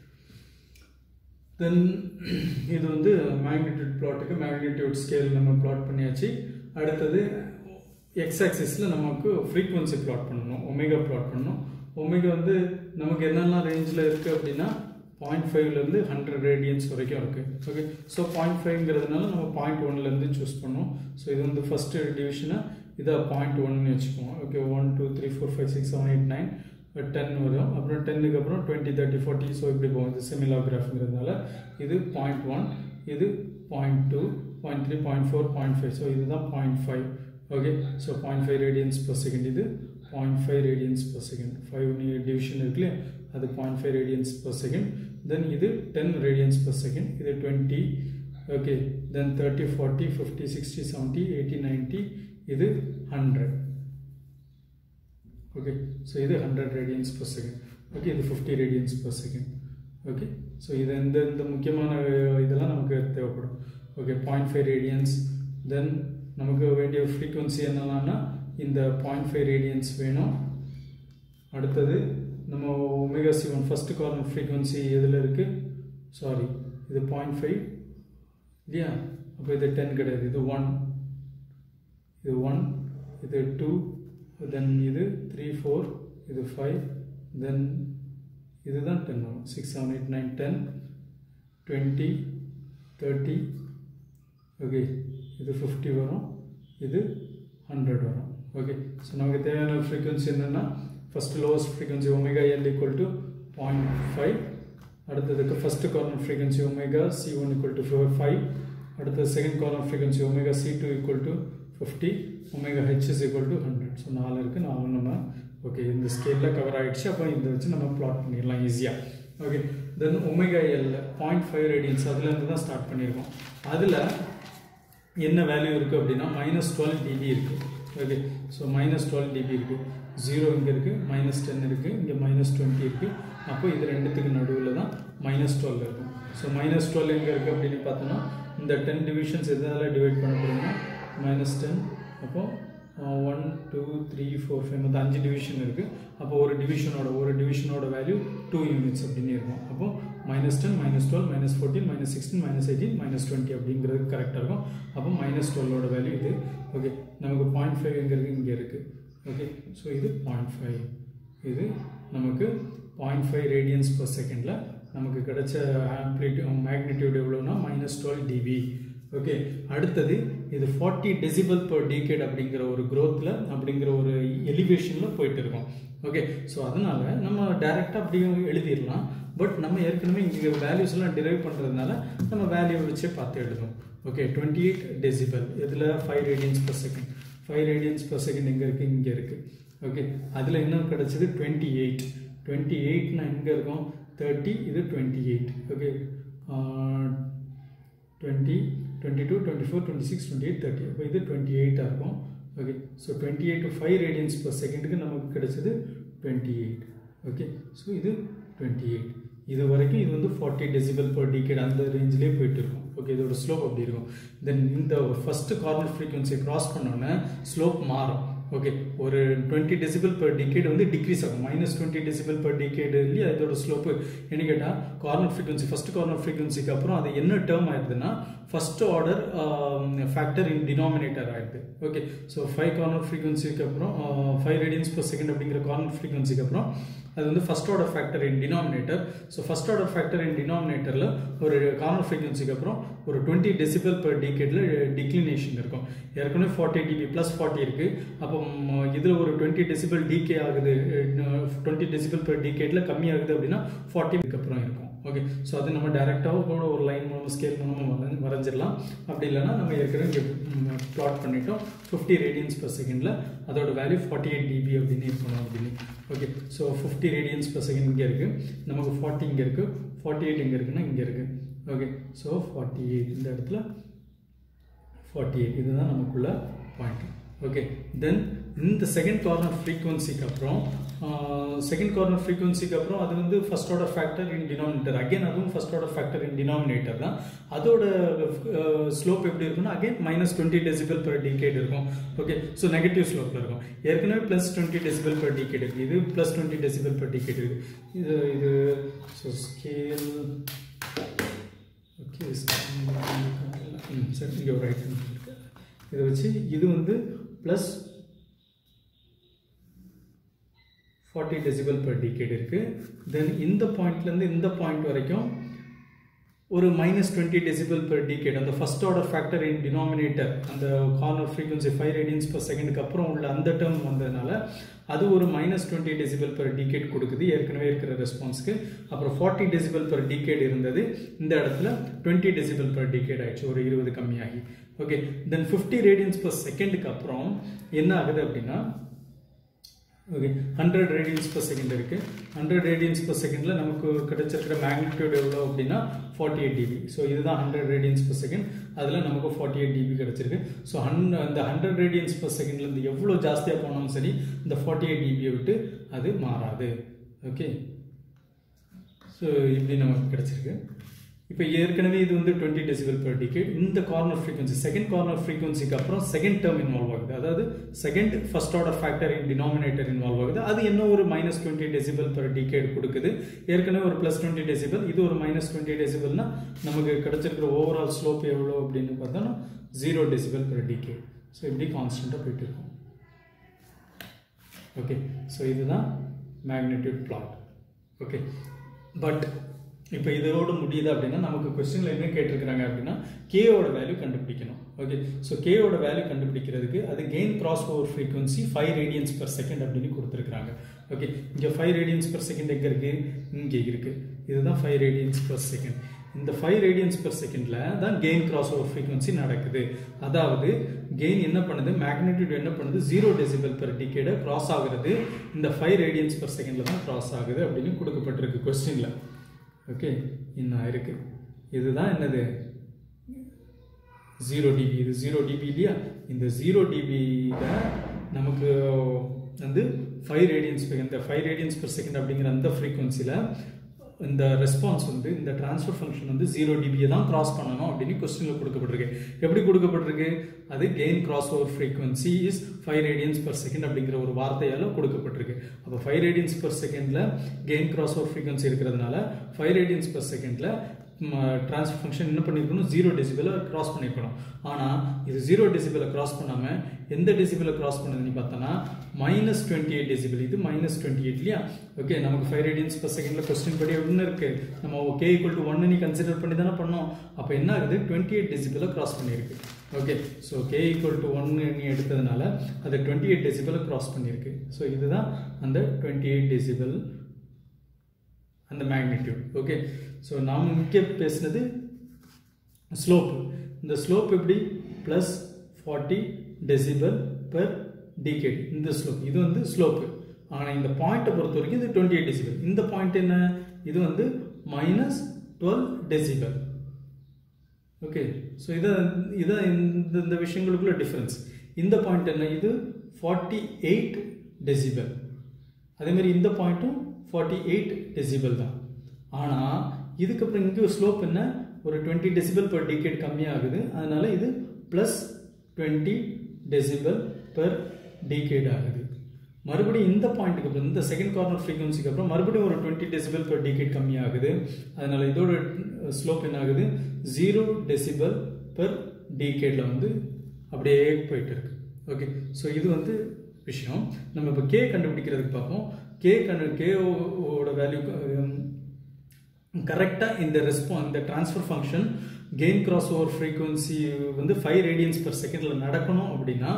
தென் இது வந்து மேக்னிடியூட் பிளாட்டுக்கு மேக்னிடியூட் ஸ்கேல் நம்ம பிளாட் பண்ணியாச்சு அடுத்தது எக்ஸ் ஆக்சிஸில் நமக்கு ஃப்ரீக்வன்சி பிளாட் பண்ணணும் ஒமேகா பிளாட் பண்ணணும் ஒமேகா வந்து நமக்கு என்னெல்லாம் ரேஞ்சில் இருக்குது அப்படின்னா பாயிண்ட் ஃபைவ்லேருந்து ஹண்ட்ரட் ரேடியன்ஸ் வரைக்கும் இருக்குது ஓகே ஸோ பாயிண்ட் ஃபைவ்ங்கிறதுனால நம்ம பாயிண்ட் ஒன்லேருந்து சூஸ் பண்ணோம் ஸோ இது வந்து ஃபஸ்ட்டு டிவிஷனாக இதை பாயிண்ட் ஒன்னு வச்சுக்குவோம் okay one two three four five six seven eight nine ten வரும் அப்புறம் டென்னுக்கு அப்புறம் டுவெண்ட்டி தேர்ட்டி ஃபார்ட்டி ஸோ இப்படி போகும் இது செமிலாகிராஃப்ங்கிறதுனால இது பாயிண்ட் ஒன் இது point two point three point four point five so இதுதான் point five okay so point five radians per second இது point five radians per second five division இருக்கு இல்லையா அது point five radians per second then இது டென் ரேடியன்ஸ் பர் செகண்ட் இது twenty okay then thirty forty fifty sixty seventy eighty ninety இது ஹண்ட்ரட் ஓகே ஸோ இது hundred radians per second okay இது fifty radians per second okay so இது இந்த இந்த முக்கியமான இதெல்லாம் நமக்கு தேவைப்படும் okay point five radians then நமக்கு வேண்டிய ஃப்ரீக்குவன்சி என்னெல்லாம்னா இந்த பாயிண்ட் ஃபைவ் ரேடியன்ஸ் வேணும் அடுத்தது நம்ம omega C one first corner frequency எதில் இருக்குது சாரி இது பாயிண்ட் ஃபைவ் இல்லையா அப்போ இது டென் கிடையாது இது ஒன் இது ஒன் இது டூ தென் இது த்ரீ ஃபோர் இது ஃபைவ் தென் இதுதான் டென் வரும் six seven eight nine ten twenty thirty okay இது ஃபிஃப்டி வரும் இது ஹண்ட்ரட் வரும் ஓகே ஸோ நமக்கு தேவையான ஃப்ரீக்வன்சி என்னென்னா first lowest frequency omega L equal to point five அடுத்ததுக்கு first corner frequency omega C one equal to five அடுத்தது second corner frequency omega C two equal to fifty omega H is equal to hundred so நாலு இருக்குது நாலு நம்ம ஓகே இந்த ஸ்கேலில் கவர் ஆகிடுச்சு அப்போ இதை வச்சு நம்ம ப்ளாட் பண்ணிடலாம் ஈஸியாக okay then omega L point five radians அதுலேருந்து தான் ஸ்டார்ட் பண்ணியிருக்கோம் அதில் என்ன வேல்யூ இருக்குது அப்படின்னா மைனஸ் டுவெல் டிபி இருக்குது okay so minus twelve dB இருக்குது ஜீரோ இங்கே இருக்குது மைனஸ் டென் இருக்குது இங்கே மைனஸ் டுவெண்ட்டி இருக்குது அப்போ இது ரெண்டுத்துக்கு நடுவில் தான் மைனஸ் டுவெல் இருக்கும் ஸோ மைனஸ் டுவெல் எங்கே இருக்குது அப்படின்னு பார்த்தோன்னா இந்த டென் டிவிஷன்ஸ் எதால் டிவைட் பண்ணப்படுதுன்னா மைனஸ் டென் அப்போது one two three four five மொத்தம் அஞ்சு டிவிஷன் இருக்குது அப்போ ஒரு டிவிஷனோட ஒரு டிவிஷனோட வேல்யூ டூ யூனிட்ஸ் அப்படின்னு இருக்கும் அப்போ minus ten minus twelve minus fourteen minus sixteen minus eighteen minus twenty அப்படிங்கிறது கரெக்டாக இருக்கும் அப்போ மைனஸ் டுவெல்லோட வேல்யூ இது ஓகே நமக்கு பாயிண்ட் ஃபைவ்ங்கிறது இங்கே இருக்குது ஓகே ஸோ இது பாயிண்ட் ஃபைவ் இது நமக்கு பாயிண்ட் ஃபைவ் ரேடியன்ஸ் பர் செகண்டில் நமக்கு கிடைச்ச ஆம்ப்ளிடியூ மேக்னிடியூட் எவ்வளோனா மைனஸ் டுவெல் டிபி ஓகே அடுத்தது இது ஃபார்ட்டி டெசிபல் per decade அப்படிங்கிற ஒரு growthல அப்படிங்கிற ஒரு எலிவேஷனில் போயிட்டு இருக்கோம் ஓகே ஸோ அதனால நம்ம டைரெக்டாக அப்படியும் எழுதிடலாம் பட் நம்ம ஏற்கனவே இங்கே வேல்யூஸ் எல்லாம் டிரைவ் பண்ணுறதுனால நம்ம வேல்யூ வச்சே பார்த்து எழுதணும் ஓகே டுவெண்ட்டி எயிட் டெசிபல் இதில் five radians per second five radians per second எங்கே இருக்குது இங்கே இருக்குது ஓகே அதில் என்ன கிடச்சது டுவெண்ட்டி எயிட் டுவெண்ட்டி எயிட்னா எங்கே இருக்கும் தேர்ட்டி இது twenty eight okay twenty twenty two twenty four twenty six twenty eight thirty அப்போ இது டுவெண்ட்டி எயிட்டாக இருக்கும் okay so twenty eight to five radians per செகண்டுக்கு நமக்கு கிடைச்சது டுவெண்ட்டி எயிட் ஓகே ஸோ இது டுவெண்ட்டி எயிட் இது வரைக்கும் இது வந்து ஃபார்ட்டி டெசிபல் per decade அந்த ரேஞ்சிலே போயிட்டு இருக்கும் ஓகே இதோட ஸ்லோப் அப்படி இருக்கும் தென் இந்த ஃபர்ஸ்ட் கார்னர் ஃப்ரீக்வன்சியை கிராஸ் பண்ணோன்னே ஸ்லோப் மாறும் ஓகே ஒரு டுவெண்ட்டி டெசிபல் per decade வந்து டிக்ரீஸ் ஆகும் minus twenty decibel per decade இல்லையா இதோட ஸ்லோப்பு என்ன கேட்டால் கார்னர் ஃப்ரீக்வன்சி ஃபர்ஸ்ட் கார்னர் ஃப்ரீக்வன்சிக்கு அப்புறம் அது என்ன டேர்ம் ஆயிடுதுன்னா first order factor in denominator ஆயிடுது ஓகே ஸோ ஃபைவ் கார்னர் ஃப்ரீக்வன்சிக்கு அப்புறம் ஃபைவ் ரேடியன்ஸ் per செகண்ட் அப்படிங்கிற கார்னர் ஃப்ரீக்வன்சிக்கு அப்புறம் அது வந்து first order factor in denominator so first order factor in டினாமினேட்டரில் ஒரு கார்னர் ஃப்ரீக்வன்சிக்கு அப்புறம் ஒரு twenty decibel per decade declination இருக்கும் ஏற்கனவே ஃபார்ட்டி டிபி ப்ளஸ் ஃபார்ட்டி இருக்குது அப்போ இதில் ஒரு டுவெண்ட்டி டெசிபல் டிகே ஆகுது டுவெண்ட்டி டெசிபல் per decadeல கம்மி ஆகுது அப்படின்னா ஃபார்ட்டிக்கு அப்புறம் இருக்கும் ஓகே ஸோ அது நம்ம டேரெக்டாக கூட ஒரு லைன் மூலமாக ஸ்கேல் மூலமாக வரைஞ்சி வரைஞ்சிடலாம் அப்படி இல்லைன்னா நம்ம ஏற்கனவே இங்கே ப்ளாட் பண்ணிட்டோம் ஃபிஃப்டி ரேடியன்ஸ் per செகண்டில் அதோட வேல்யூ ஃபார்ட்டி எயிட் டிபி அப்படின்னு இருக்கணும் அப்படின்னு okay so fifty radians per second இங்கே இருக்குது நமக்கு ஃபார்ட்டி இங்கே இருக்குது ஃபார்ட்டி எயிட் எங்கே இருக்குன்னா இங்கே இருக்குது ஓகே ஸோ ஃபார்ட்டி எயிட் இந்த இடத்துல ஃபார்ட்டி எயிட் இதுதான் நமக்குள்ள பாயிண்ட் ஓகே தென் இந்த செகண்ட் கார்னர் ஃப்ரீக்வன்சிக்கு அப்புறம் செகண்ட் கார்னர் ஃப்ரீக்வன்சிக்கு அப்புறம் அது வந்து first order factor in denominator again அதுவும் first order factor in denominator தான் அதோட ஸ்லோப் எப்படி இருக்குன்னா again minus twenty decibel per decade இருக்கும் ஓகே ஸோ நெகட்டிவ் ஸ்லோப்பில் இருக்கும் ஏற்கனவே plus twenty decibel per decade இருக்குது இது plus twenty decibel per decade இருக்குது இது இது ஸோ ஸ்கேல் ஓகே ம் சரி இங்கே ஒரு ரைட் இருக்கு இதை வச்சு இது வந்து plus forty decibel per decade இருக்குது தென் இந்த பாயிண்ட்லேருந்து இந்த பாயிண்ட் வரைக்கும் ஒரு minus twenty decibel per decade அந்த first order factor in denominator அந்த corner frequency five radians per செகண்டுக்கு அப்புறம் உள்ள அந்த டேர்ம் வந்ததுனால அது ஒரு minus twenty decibel per decade கொடுக்குது ஏற்கனவே இருக்கிற ரெஸ்பான்ஸ்க்கு அப்புறம் ஃபார்ட்டி டெசிபல் per decade இருந்தது இந்த இடத்துல டுவெண்ட்டி டெசிபல் per decade ஆயிடுச்சு ஒரு இருபது கம்மியாகி okay then fifty radians per செகண்டுக்கு அப்புறம் என்ன ஆகுது அப்படின்னா okay hundred radians per second இருக்கு ஹண்ட்ரட் ரேடியன்ஸ் per செகண்ட்ல நமக்கு கிடைச்சிருக்கிற மேக்னிடியூட் எவ்வளோ அப்படின்னா ஃபார்ட்டி எயிட் டிபி ஸோ இதுதான் ஹண்ட்ரட் ரேடியன்ஸ் per செகண்ட் அதில் நமக்கு ஃபார்ட்டி எயிட் டிபி கிடைச்சிருக்கு ஸோ ஹன் அந்த ஹண்ட்ரட் ரேடியன்ஸ் per செகண்ட்லேருந்து எவ்வளோ ஜாஸ்தியாக போனாலும் சரி இந்த ஃபார்ட்டி எயிட் டிபியை விட்டு அது மாறாது ஓகே ஸோ இப்படி நமக்கு கிடைச்சிருக்கு இப்போ ஏற்கனவே இது வந்து டுவெண்ட்டி டெசிபல் per decade இந்த கார்னர் ஃப்ரீக்வன்சி செகண்ட் கார்னர் ஃப்ரீக்வன்சிக்கு அப்புறம் செகண்ட் டேர்ம் இன்வால்வ் ஆகுது அதாவது second first order factor in denominator involve ஆகுது அது என்ன ஒரு minus twenty decibel per decade கொடுக்குது ஏற்கனவே ஒரு ப்ளஸ் டுவெண்ட்டி டெசிபல் இது ஒரு மைனஸ் டுவெண்ட்டி டெசிபல்னா நமக்கு கிடைச்சிருக்கிற ஓவரால் ஸ்லோப் எவ்வளோ அப்படின்னு பார்த்தோம்னா zero decibel per decade so இப்படி கான்ஸ்டண்ட்டாக போயிட்டு இருக்கும் ஓகே ஸோ இதுதான் மேக்னிடியூட் பிளாட் ஓகே பட் இப்போ இதோட முடியுது அப்படின்னா நமக்கு கொஸ்டினில் என்ன கேட்டிருக்கிறாங்க அப்படின்னா கேயோட வேல்யூ கண்டுபிடிக்கணும் ஓகே ஸோ கேயோட வேல்யூ கண்டுபிடிக்கிறதுக்கு அது gain cross over frequency five radians per second அப்படின்னு கொடுத்துருக்காங்க ஓகே இங்கே ஃபைவ் ரேடியன்ஸ் per செகண்ட் எங்கே இருக்குது இங்கே இருக்குது இதுதான் ஃபைவ் ரேடியன்ஸ் per செகண்ட் இந்த ஃபைவ் ரேடியன்ஸ் per செகண்டில் தான் கெயின் கிராஸ் ஓவர் ஃப்ரீக்வன்சி நடக்குது அதாவது கெயின் என்ன பண்ணுது மேக்னிடியூட் என்ன பண்ணுது zero decibel per decade cross ஆகுறது இந்த ஃபைவ் ரேடியன்ஸ் per செகண்டில் தான் கிராஸ் ஆகுது அப்படின்னு கொடுக்கப்பட்டிருக்கு கொஸ்டினில் ஓகே இன்னும் இருக்கு இதுதான் என்னது ஜீரோ டிபி இது ஜீரோ டிபி இல்லையா இந்த ஜீரோ டிபியில் நமக்கு வந்து ஃபைவ் ரேடியன்ஸ் இந்த ஃபைவ் ரேடியன்ஸ் per செகண்ட் அப்படிங்கிற அந்த ஃப்ரீக்வன்சியில் இந்த ரெஸ்பான்ஸ் வந்து இந்த ட்ரான்ஸ்ஃபர் ஃபங்க்ஷன் வந்து ஜீரோ டிபியை தான் கிராஸ் பண்ணணும் அப்படின்னு கொஸ்டினில் கொடுக்கப்பட்டிருக்கு எப்படி கொடுக்கப்பட்டிருக்கு அது gain cross over frequency is five radians per second அப்படிங்கிற ஒரு வார்த்தையால் கொடுக்கப்பட்டிருக்கு அப்போ ஃபைவ் ரேடியன்ஸ் பர் செகண்டில் கெயின் கிராஸ் ஓவர் ஃப்ரீக்வன்சி இருக்கிறதுனால ஃபைவ் ரேடியன்ஸ் பர் செகண்டில் ட்ரான்ஸ்ஃபர் ஃபங்க்ஷன் என்ன பண்ணியிருக்கணும் ஜீரோ டெசிபிளை கிராஸ் பண்ணியிருக்கணும் ஆனால் இது ஜீரோ டெசிபிளை கிராஸ் பண்ணாமல் எந்த டெசிபிளை கிராஸ் பண்ணுதுன்னு பார்த்தோன்னா மைனஸ் டுவெண்ட்டி எயிட் டெசிபிள் இது மைனஸ் டுவெண்ட்டி எயிட் இல்லையா ஓகே நமக்கு ஃபைவ் ரேடியன்ஸ் பர் செகண்டில் கொஸ்டின் படி எப்படின்னு இருக்கு நம்ம கே ஈக்குவல் டு ஒன்னு நீ கன்சிடர் பண்ணி தானே பண்ணோம் அப்போ என்ன ஆகுது டுவெண்ட்டி எயிட் டெசிபிளை கிராஸ் பண்ணியிருக்கு okay so K equal to ஒன்னு நீ எடுத்ததுனால அது டுவெண்ட்டி எயிட் டெசிபிளை கிராஸ் பண்ணியிருக்கு ஸோ இதுதான் அந்த டுவெண்ட்டி எயிட் டெசிபிள் அந்த மேக்னிடியூட் ஓகே ஸோ நாம் இங்கே பேசுனது ஸ்லோப் இந்த ஸ்லோப் எப்படி plus forty decibel per decade இந்த ஸ்லோப் இது வந்து ஸ்லோப்பு ஆனால் இந்த பாயிண்ட்டை பொறுத்த வரைக்கும் இது டுவெண்ட்டி எயிட் டெசிபல் இந்த பாயிண்ட் என்ன இது வந்து minus twelve decibel okay so இதான் இதான் இந்த இந்த விஷயங்களுக்குள்ள டிஃப்ரென்ஸ் இந்த பாயிண்ட் என்ன இது ஃபார்ட்டி எயிட் டெசிபல் அதேமாதிரி இந்த பாயிண்ட்டும் ஃபார்ட்டி எயிட் டெசிபல் தான் ஆனால் இதுக்கப்புறம் இங்கே ஸ்லோப் என்ன ஒரு டுவெண்ட்டி டெசிபல் per டிகேட் கம்மியாகுது அதனால இது plus twenty decibel per decade ஆகுது மறுபடியும் இந்த பாயிண்ட்டுக்கு அப்புறம் இந்த செகண்ட் கார்னர் ஃப்ரீக்வன்சிக்கு அப்புறம் மறுபடியும் ஒரு டுவெண்ட்டி டெசிபல் per டிகேட் கம்மியாகுது அதனால இதோட ஸ்லோப் என்ன ஆகுது ஜீரோ டெசிபல் பெர் டிகேட்ல வந்து அப்படியே போயிட்டு இருக்கு ஓகே ஸோ இது வந்து விஷயம் நம்ம இப்போ கே கண்டுபிடிக்கிறதுக்கு பார்ப்போம் கே கண்டு கேஓட வேல்யூ கரெக்டாக இந்த ரெஸ்பான் இந்த transfer function gain cross over frequency வந்து ஃபைவ் ரேடியன்ஸ் per செகண்டில் நடக்கணும் அப்படின்னா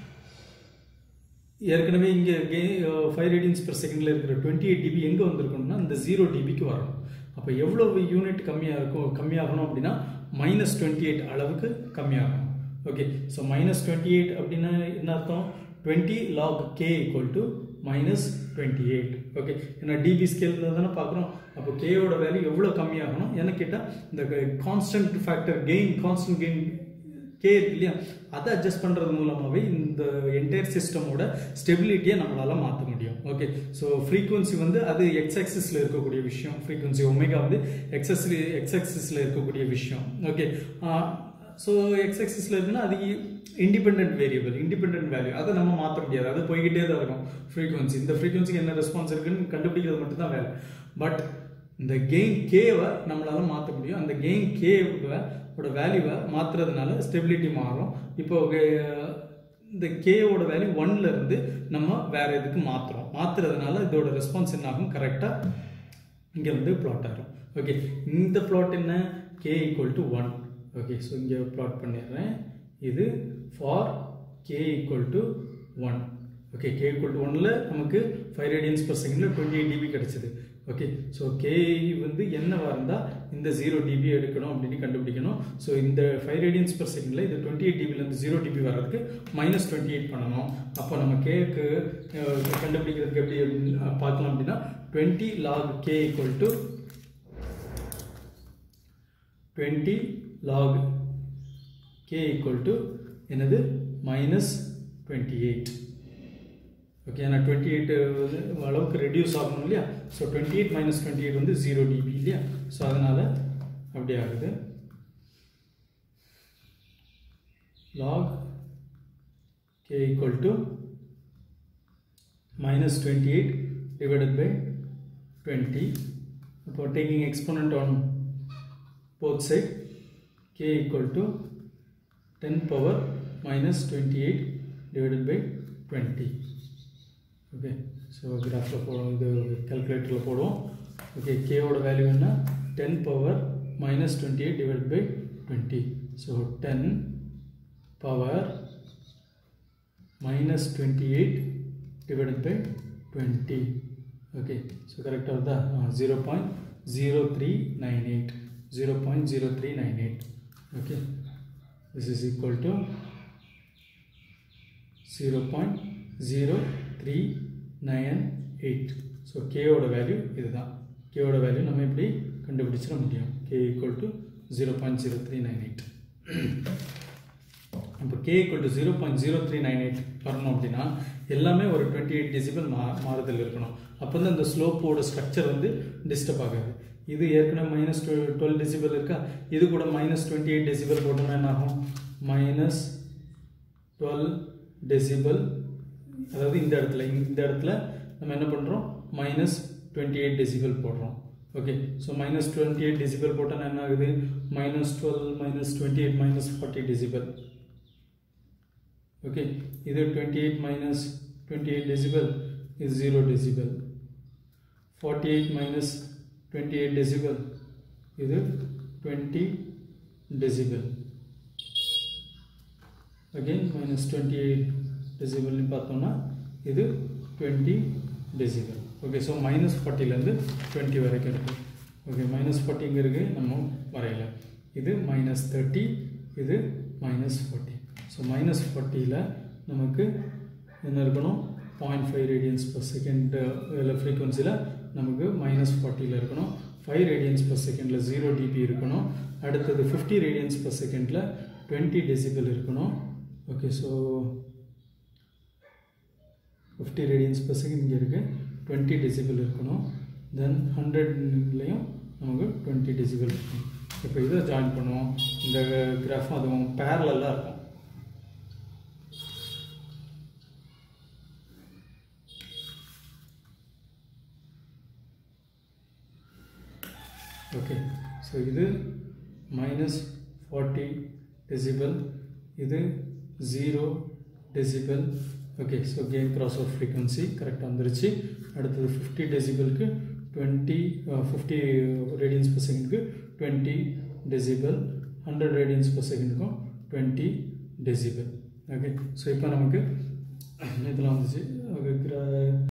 ஏற்கனவே இங்கே கே ஃபைவ் ரேடியன்ஸ் per செகண்டில் இருக்கிற டுவெண்ட்டி எயிட் டிபி எங்கே வந்திருக்கணும்னா இந்த ஜீரோ டிபிக்கு வரணும் அப்போ எவ்வளோ யூனிட் கம்மியாக இருக்கும் கம்மியாகணும் அப்படின்னா மைனஸ் டுவெண்ட்டி எயிட் அளவுக்கு கம்மியாகணும் okay so minus twenty eight அப்படின்னா என்ன அர்த்தம் twenty log K equal to minus twenty eight okay ஏன்னா டிபி ஸ்கேலில் தானே பார்க்குறோம் அப்போ கேயோட வேல்யூ எவ்வளோ கம்மியாகணும் என்ன கேட்டால் இந்த constant factor gain constant gain K இருக்கு இல்லையா அதை அட்ஜஸ்ட் பண்ணுறது மூலமாகவே இந்த என்டையர் சிஸ்டமோட ஸ்டெபிலிட்டியை நம்மளால் மாற்ற முடியும் ஓகே ஸோ ஃப்ரீக்வன்சி வந்து அது எக்ஸ் ஆக்சிஸில் இருக்கக்கூடிய விஷயம் ஃப்ரீக்வன்சி ஒமேகா வந்து எக்ஸஸ் எக்ஸ் ஆக்சிஸில் இருக்கக்கூடிய விஷயம் ஓகே ஸோ எக்ஸ் ஆக்சிஸில் இருக்குன்னா அது இண்டிபெண்ட் வேரியபிள் இண்டிபெண்ட் வேல்யூ அதை நம்ம மாற்ற முடியாது அது போய்கிட்டே தான் இருக்கும் ஃப்ரீக்வன்சி இந்த ஃப்ரீக்வன்சிக்கு என்ன ரெஸ்பான்ஸ் இருக்குன்னு கண்டுபிடிக்கிறது மட்டும்தான் வேலை பட் இந்த கெயின் கேவை நம்மளால மாற்ற முடியும் அந்த கெயின் கேவை ஓட வேல்யூவை மாற்றுறதுனால ஸ்டெபிலிட்டி மாறும் இப்போ அஹ், இந்த கேவோட வேல்யூ ஒன்ல இருந்து நம்ம வேற இதுக்கு மாற்றுறோம் மாற்றுறதுனால இதோட ரெஸ்பான்ஸ் என்ன ஆகும் கரெக்டாக இங்கே வந்து பிளாட் ஆகும் ஓகே இந்த பிளாட் என்ன K equal to one okay so இங்கே பிளாட் பண்ணிடுறேன் இது for K equal to one okay K equal to ஒனில் நமக்கு ஃபைவ் ரேடியன்ஸ் per செகண்டில் டுவெண்ட்டி எயிட் டிபி கிடச்சிது ஓகே ஸோ கே வந்து என்னவா இருந்தால் இந்த ஜீரோ டிபி எடுக்கணும் அப்படின்னு கண்டுபிடிக்கணும் ஸோ இந்த ஃபைவ் ரேடியன்ஸ் per செகண்டில் இது டுவெண்ட்டி எயிட் டிபிலேருந்து ஜீரோ டிபி வர்றதுக்கு மைனஸ் டுவெண்ட்டி எயிட் பண்ணணும் அப்போ நம்ம கேக்கு கண்டுபிடிக்கிறதுக்கு எப்படி அப்படின்னு பார்க்கலாம் அப்படின்னா twenty log K equal to twenty log K equal to என்னது மைனஸ் டுவெண்ட்டி எயிட் ஓகே ஏன்னா டுவெண்ட்டி எயிட் அளவுக்கு ரெடியூஸ் ஆகணும் இல்லையா so twenty eight minus twenty eight வந்து ஜீரோ டிபி இல்லையா ஸோ அதனால் அப்படி ஆகுது log K equal to minus twenty eight divided by twenty இப்போ taking exponent on both side k equal to 10 power minus 28 divided by 20 okay so கிராஃபில் போடுவோம் இது கால்குலேட்டரில் போடுவோம் ஓகே கேவோட வேல்யூ என்ன ten power minus twenty eight divide by twenty so ten power minus twenty eight divided by twenty okay so கரெக்டாக வருதா zero point zero three nine eight zero point zero three nine eight okay this is equal to zero point zero three nine eight so கேவோட வேல்யூ இதுதான் கேவோட வேல்யூ நம்ம எப்படி கண்டுபிடிச்சிட முடியும் K equal to zero point zero three nine eight இப்போ K equal to zero point zero three nine eight வரணும் அப்படின்னா எல்லாமே ஒரு டுவெண்ட்டி எயிட் டெசிபல் மா மாறுதல் இருக்கணும் அப்போ தான் இந்த ஸ்லோப்போட ஸ்ட்ரக்சர் வந்து டிஸ்டர்ப் ஆகாது இது ஏற்கனவே மைனஸ் டுவெல் டெசிபல் இருக்கா இது கூட மைனஸ் டுவெண்ட்டி எயிட் டெசிபல் போட்டோம்னா என்ன ஆகும் மைனஸ் டுவெல் டெசிபல் அதாவது இந்த இடத்துல இந்த இடத்துல நம்ம என்ன பண்ணுறோம் மைனஸ் டுவெண்ட்டி எயிட் டெசிபல் போடுறோம் okay so minus twenty eight decibel போட்டால் என்ன ஆகுது minus twelve minus twenty eight minus forty decibel okay இது twenty eight minus twenty eight decibel is 0 decibel 48 minus 28 decibel இது 20 decibel again minus 28 decibel னு பார்த்தோம்னா இது 20 decibel ஓகே ஸோ மைனஸ் ஃபார்ட்டிலேருந்து டுவெண்ட்டி வரைக்கும் இருக்கு ஓகே மைனஸ் ஃபார்ட்டிங்க இருக்கு நம்ம வரையல இது மைனஸ் தேர்ட்டி இது மைனஸ் ஃபார்ட்டி ஸோ மைனஸ் ஃபார்ட்டியில் நமக்கு என்ன இருக்கணும் point five radians per second இல்லை ஃப்ரீக்வன்சியில் நமக்கு மைனஸ் ஃபார்ட்டியில் இருக்கணும் ஃபைவ் ரேடியன்ஸ் பர் செகண்டில் ஜீரோ டிபி இருக்கணும் அடுத்தது ஃபிஃப்டி ரேடியன்ஸ் பர் செகண்டில் டுவெண்ட்டி டெசிபிள் இருக்கணும் okay so fifty radians per second இங்கே இருக்குது டுவெண்ட்டி டெசிபிள் இருக்கணும் தென் ஹண்ட்ரட்லேயும் நமக்கு டுவெண்ட்டி டெசிபிள் இருக்கணும் இப்போ இதை ஜாயின் பண்ணுவோம் இந்த கிராஃபும் அதுவும் பேரலாக இருக்கும் ஓகே ஸோ இது மைனஸ் ஃபார்ட்டி டெசிபல் இது zero decibel okay so gain cross off frequency கரெக்டாக வந்துருச்சு அடுத்தது ஃபிஃப்டி டெசிபலுக்கு டுவெண்ட்டி ஃபிஃப்டி ரேடியன்ஸ் பர் செகண்டுக்கு twenty decibel hundred radians per செகண்டுக்கும் டுவெண்ட்டி டெசிபல் ஓகே ஸோ இப்போ நமக்கு இதெல்லாம் வந்துச்சு ஓகே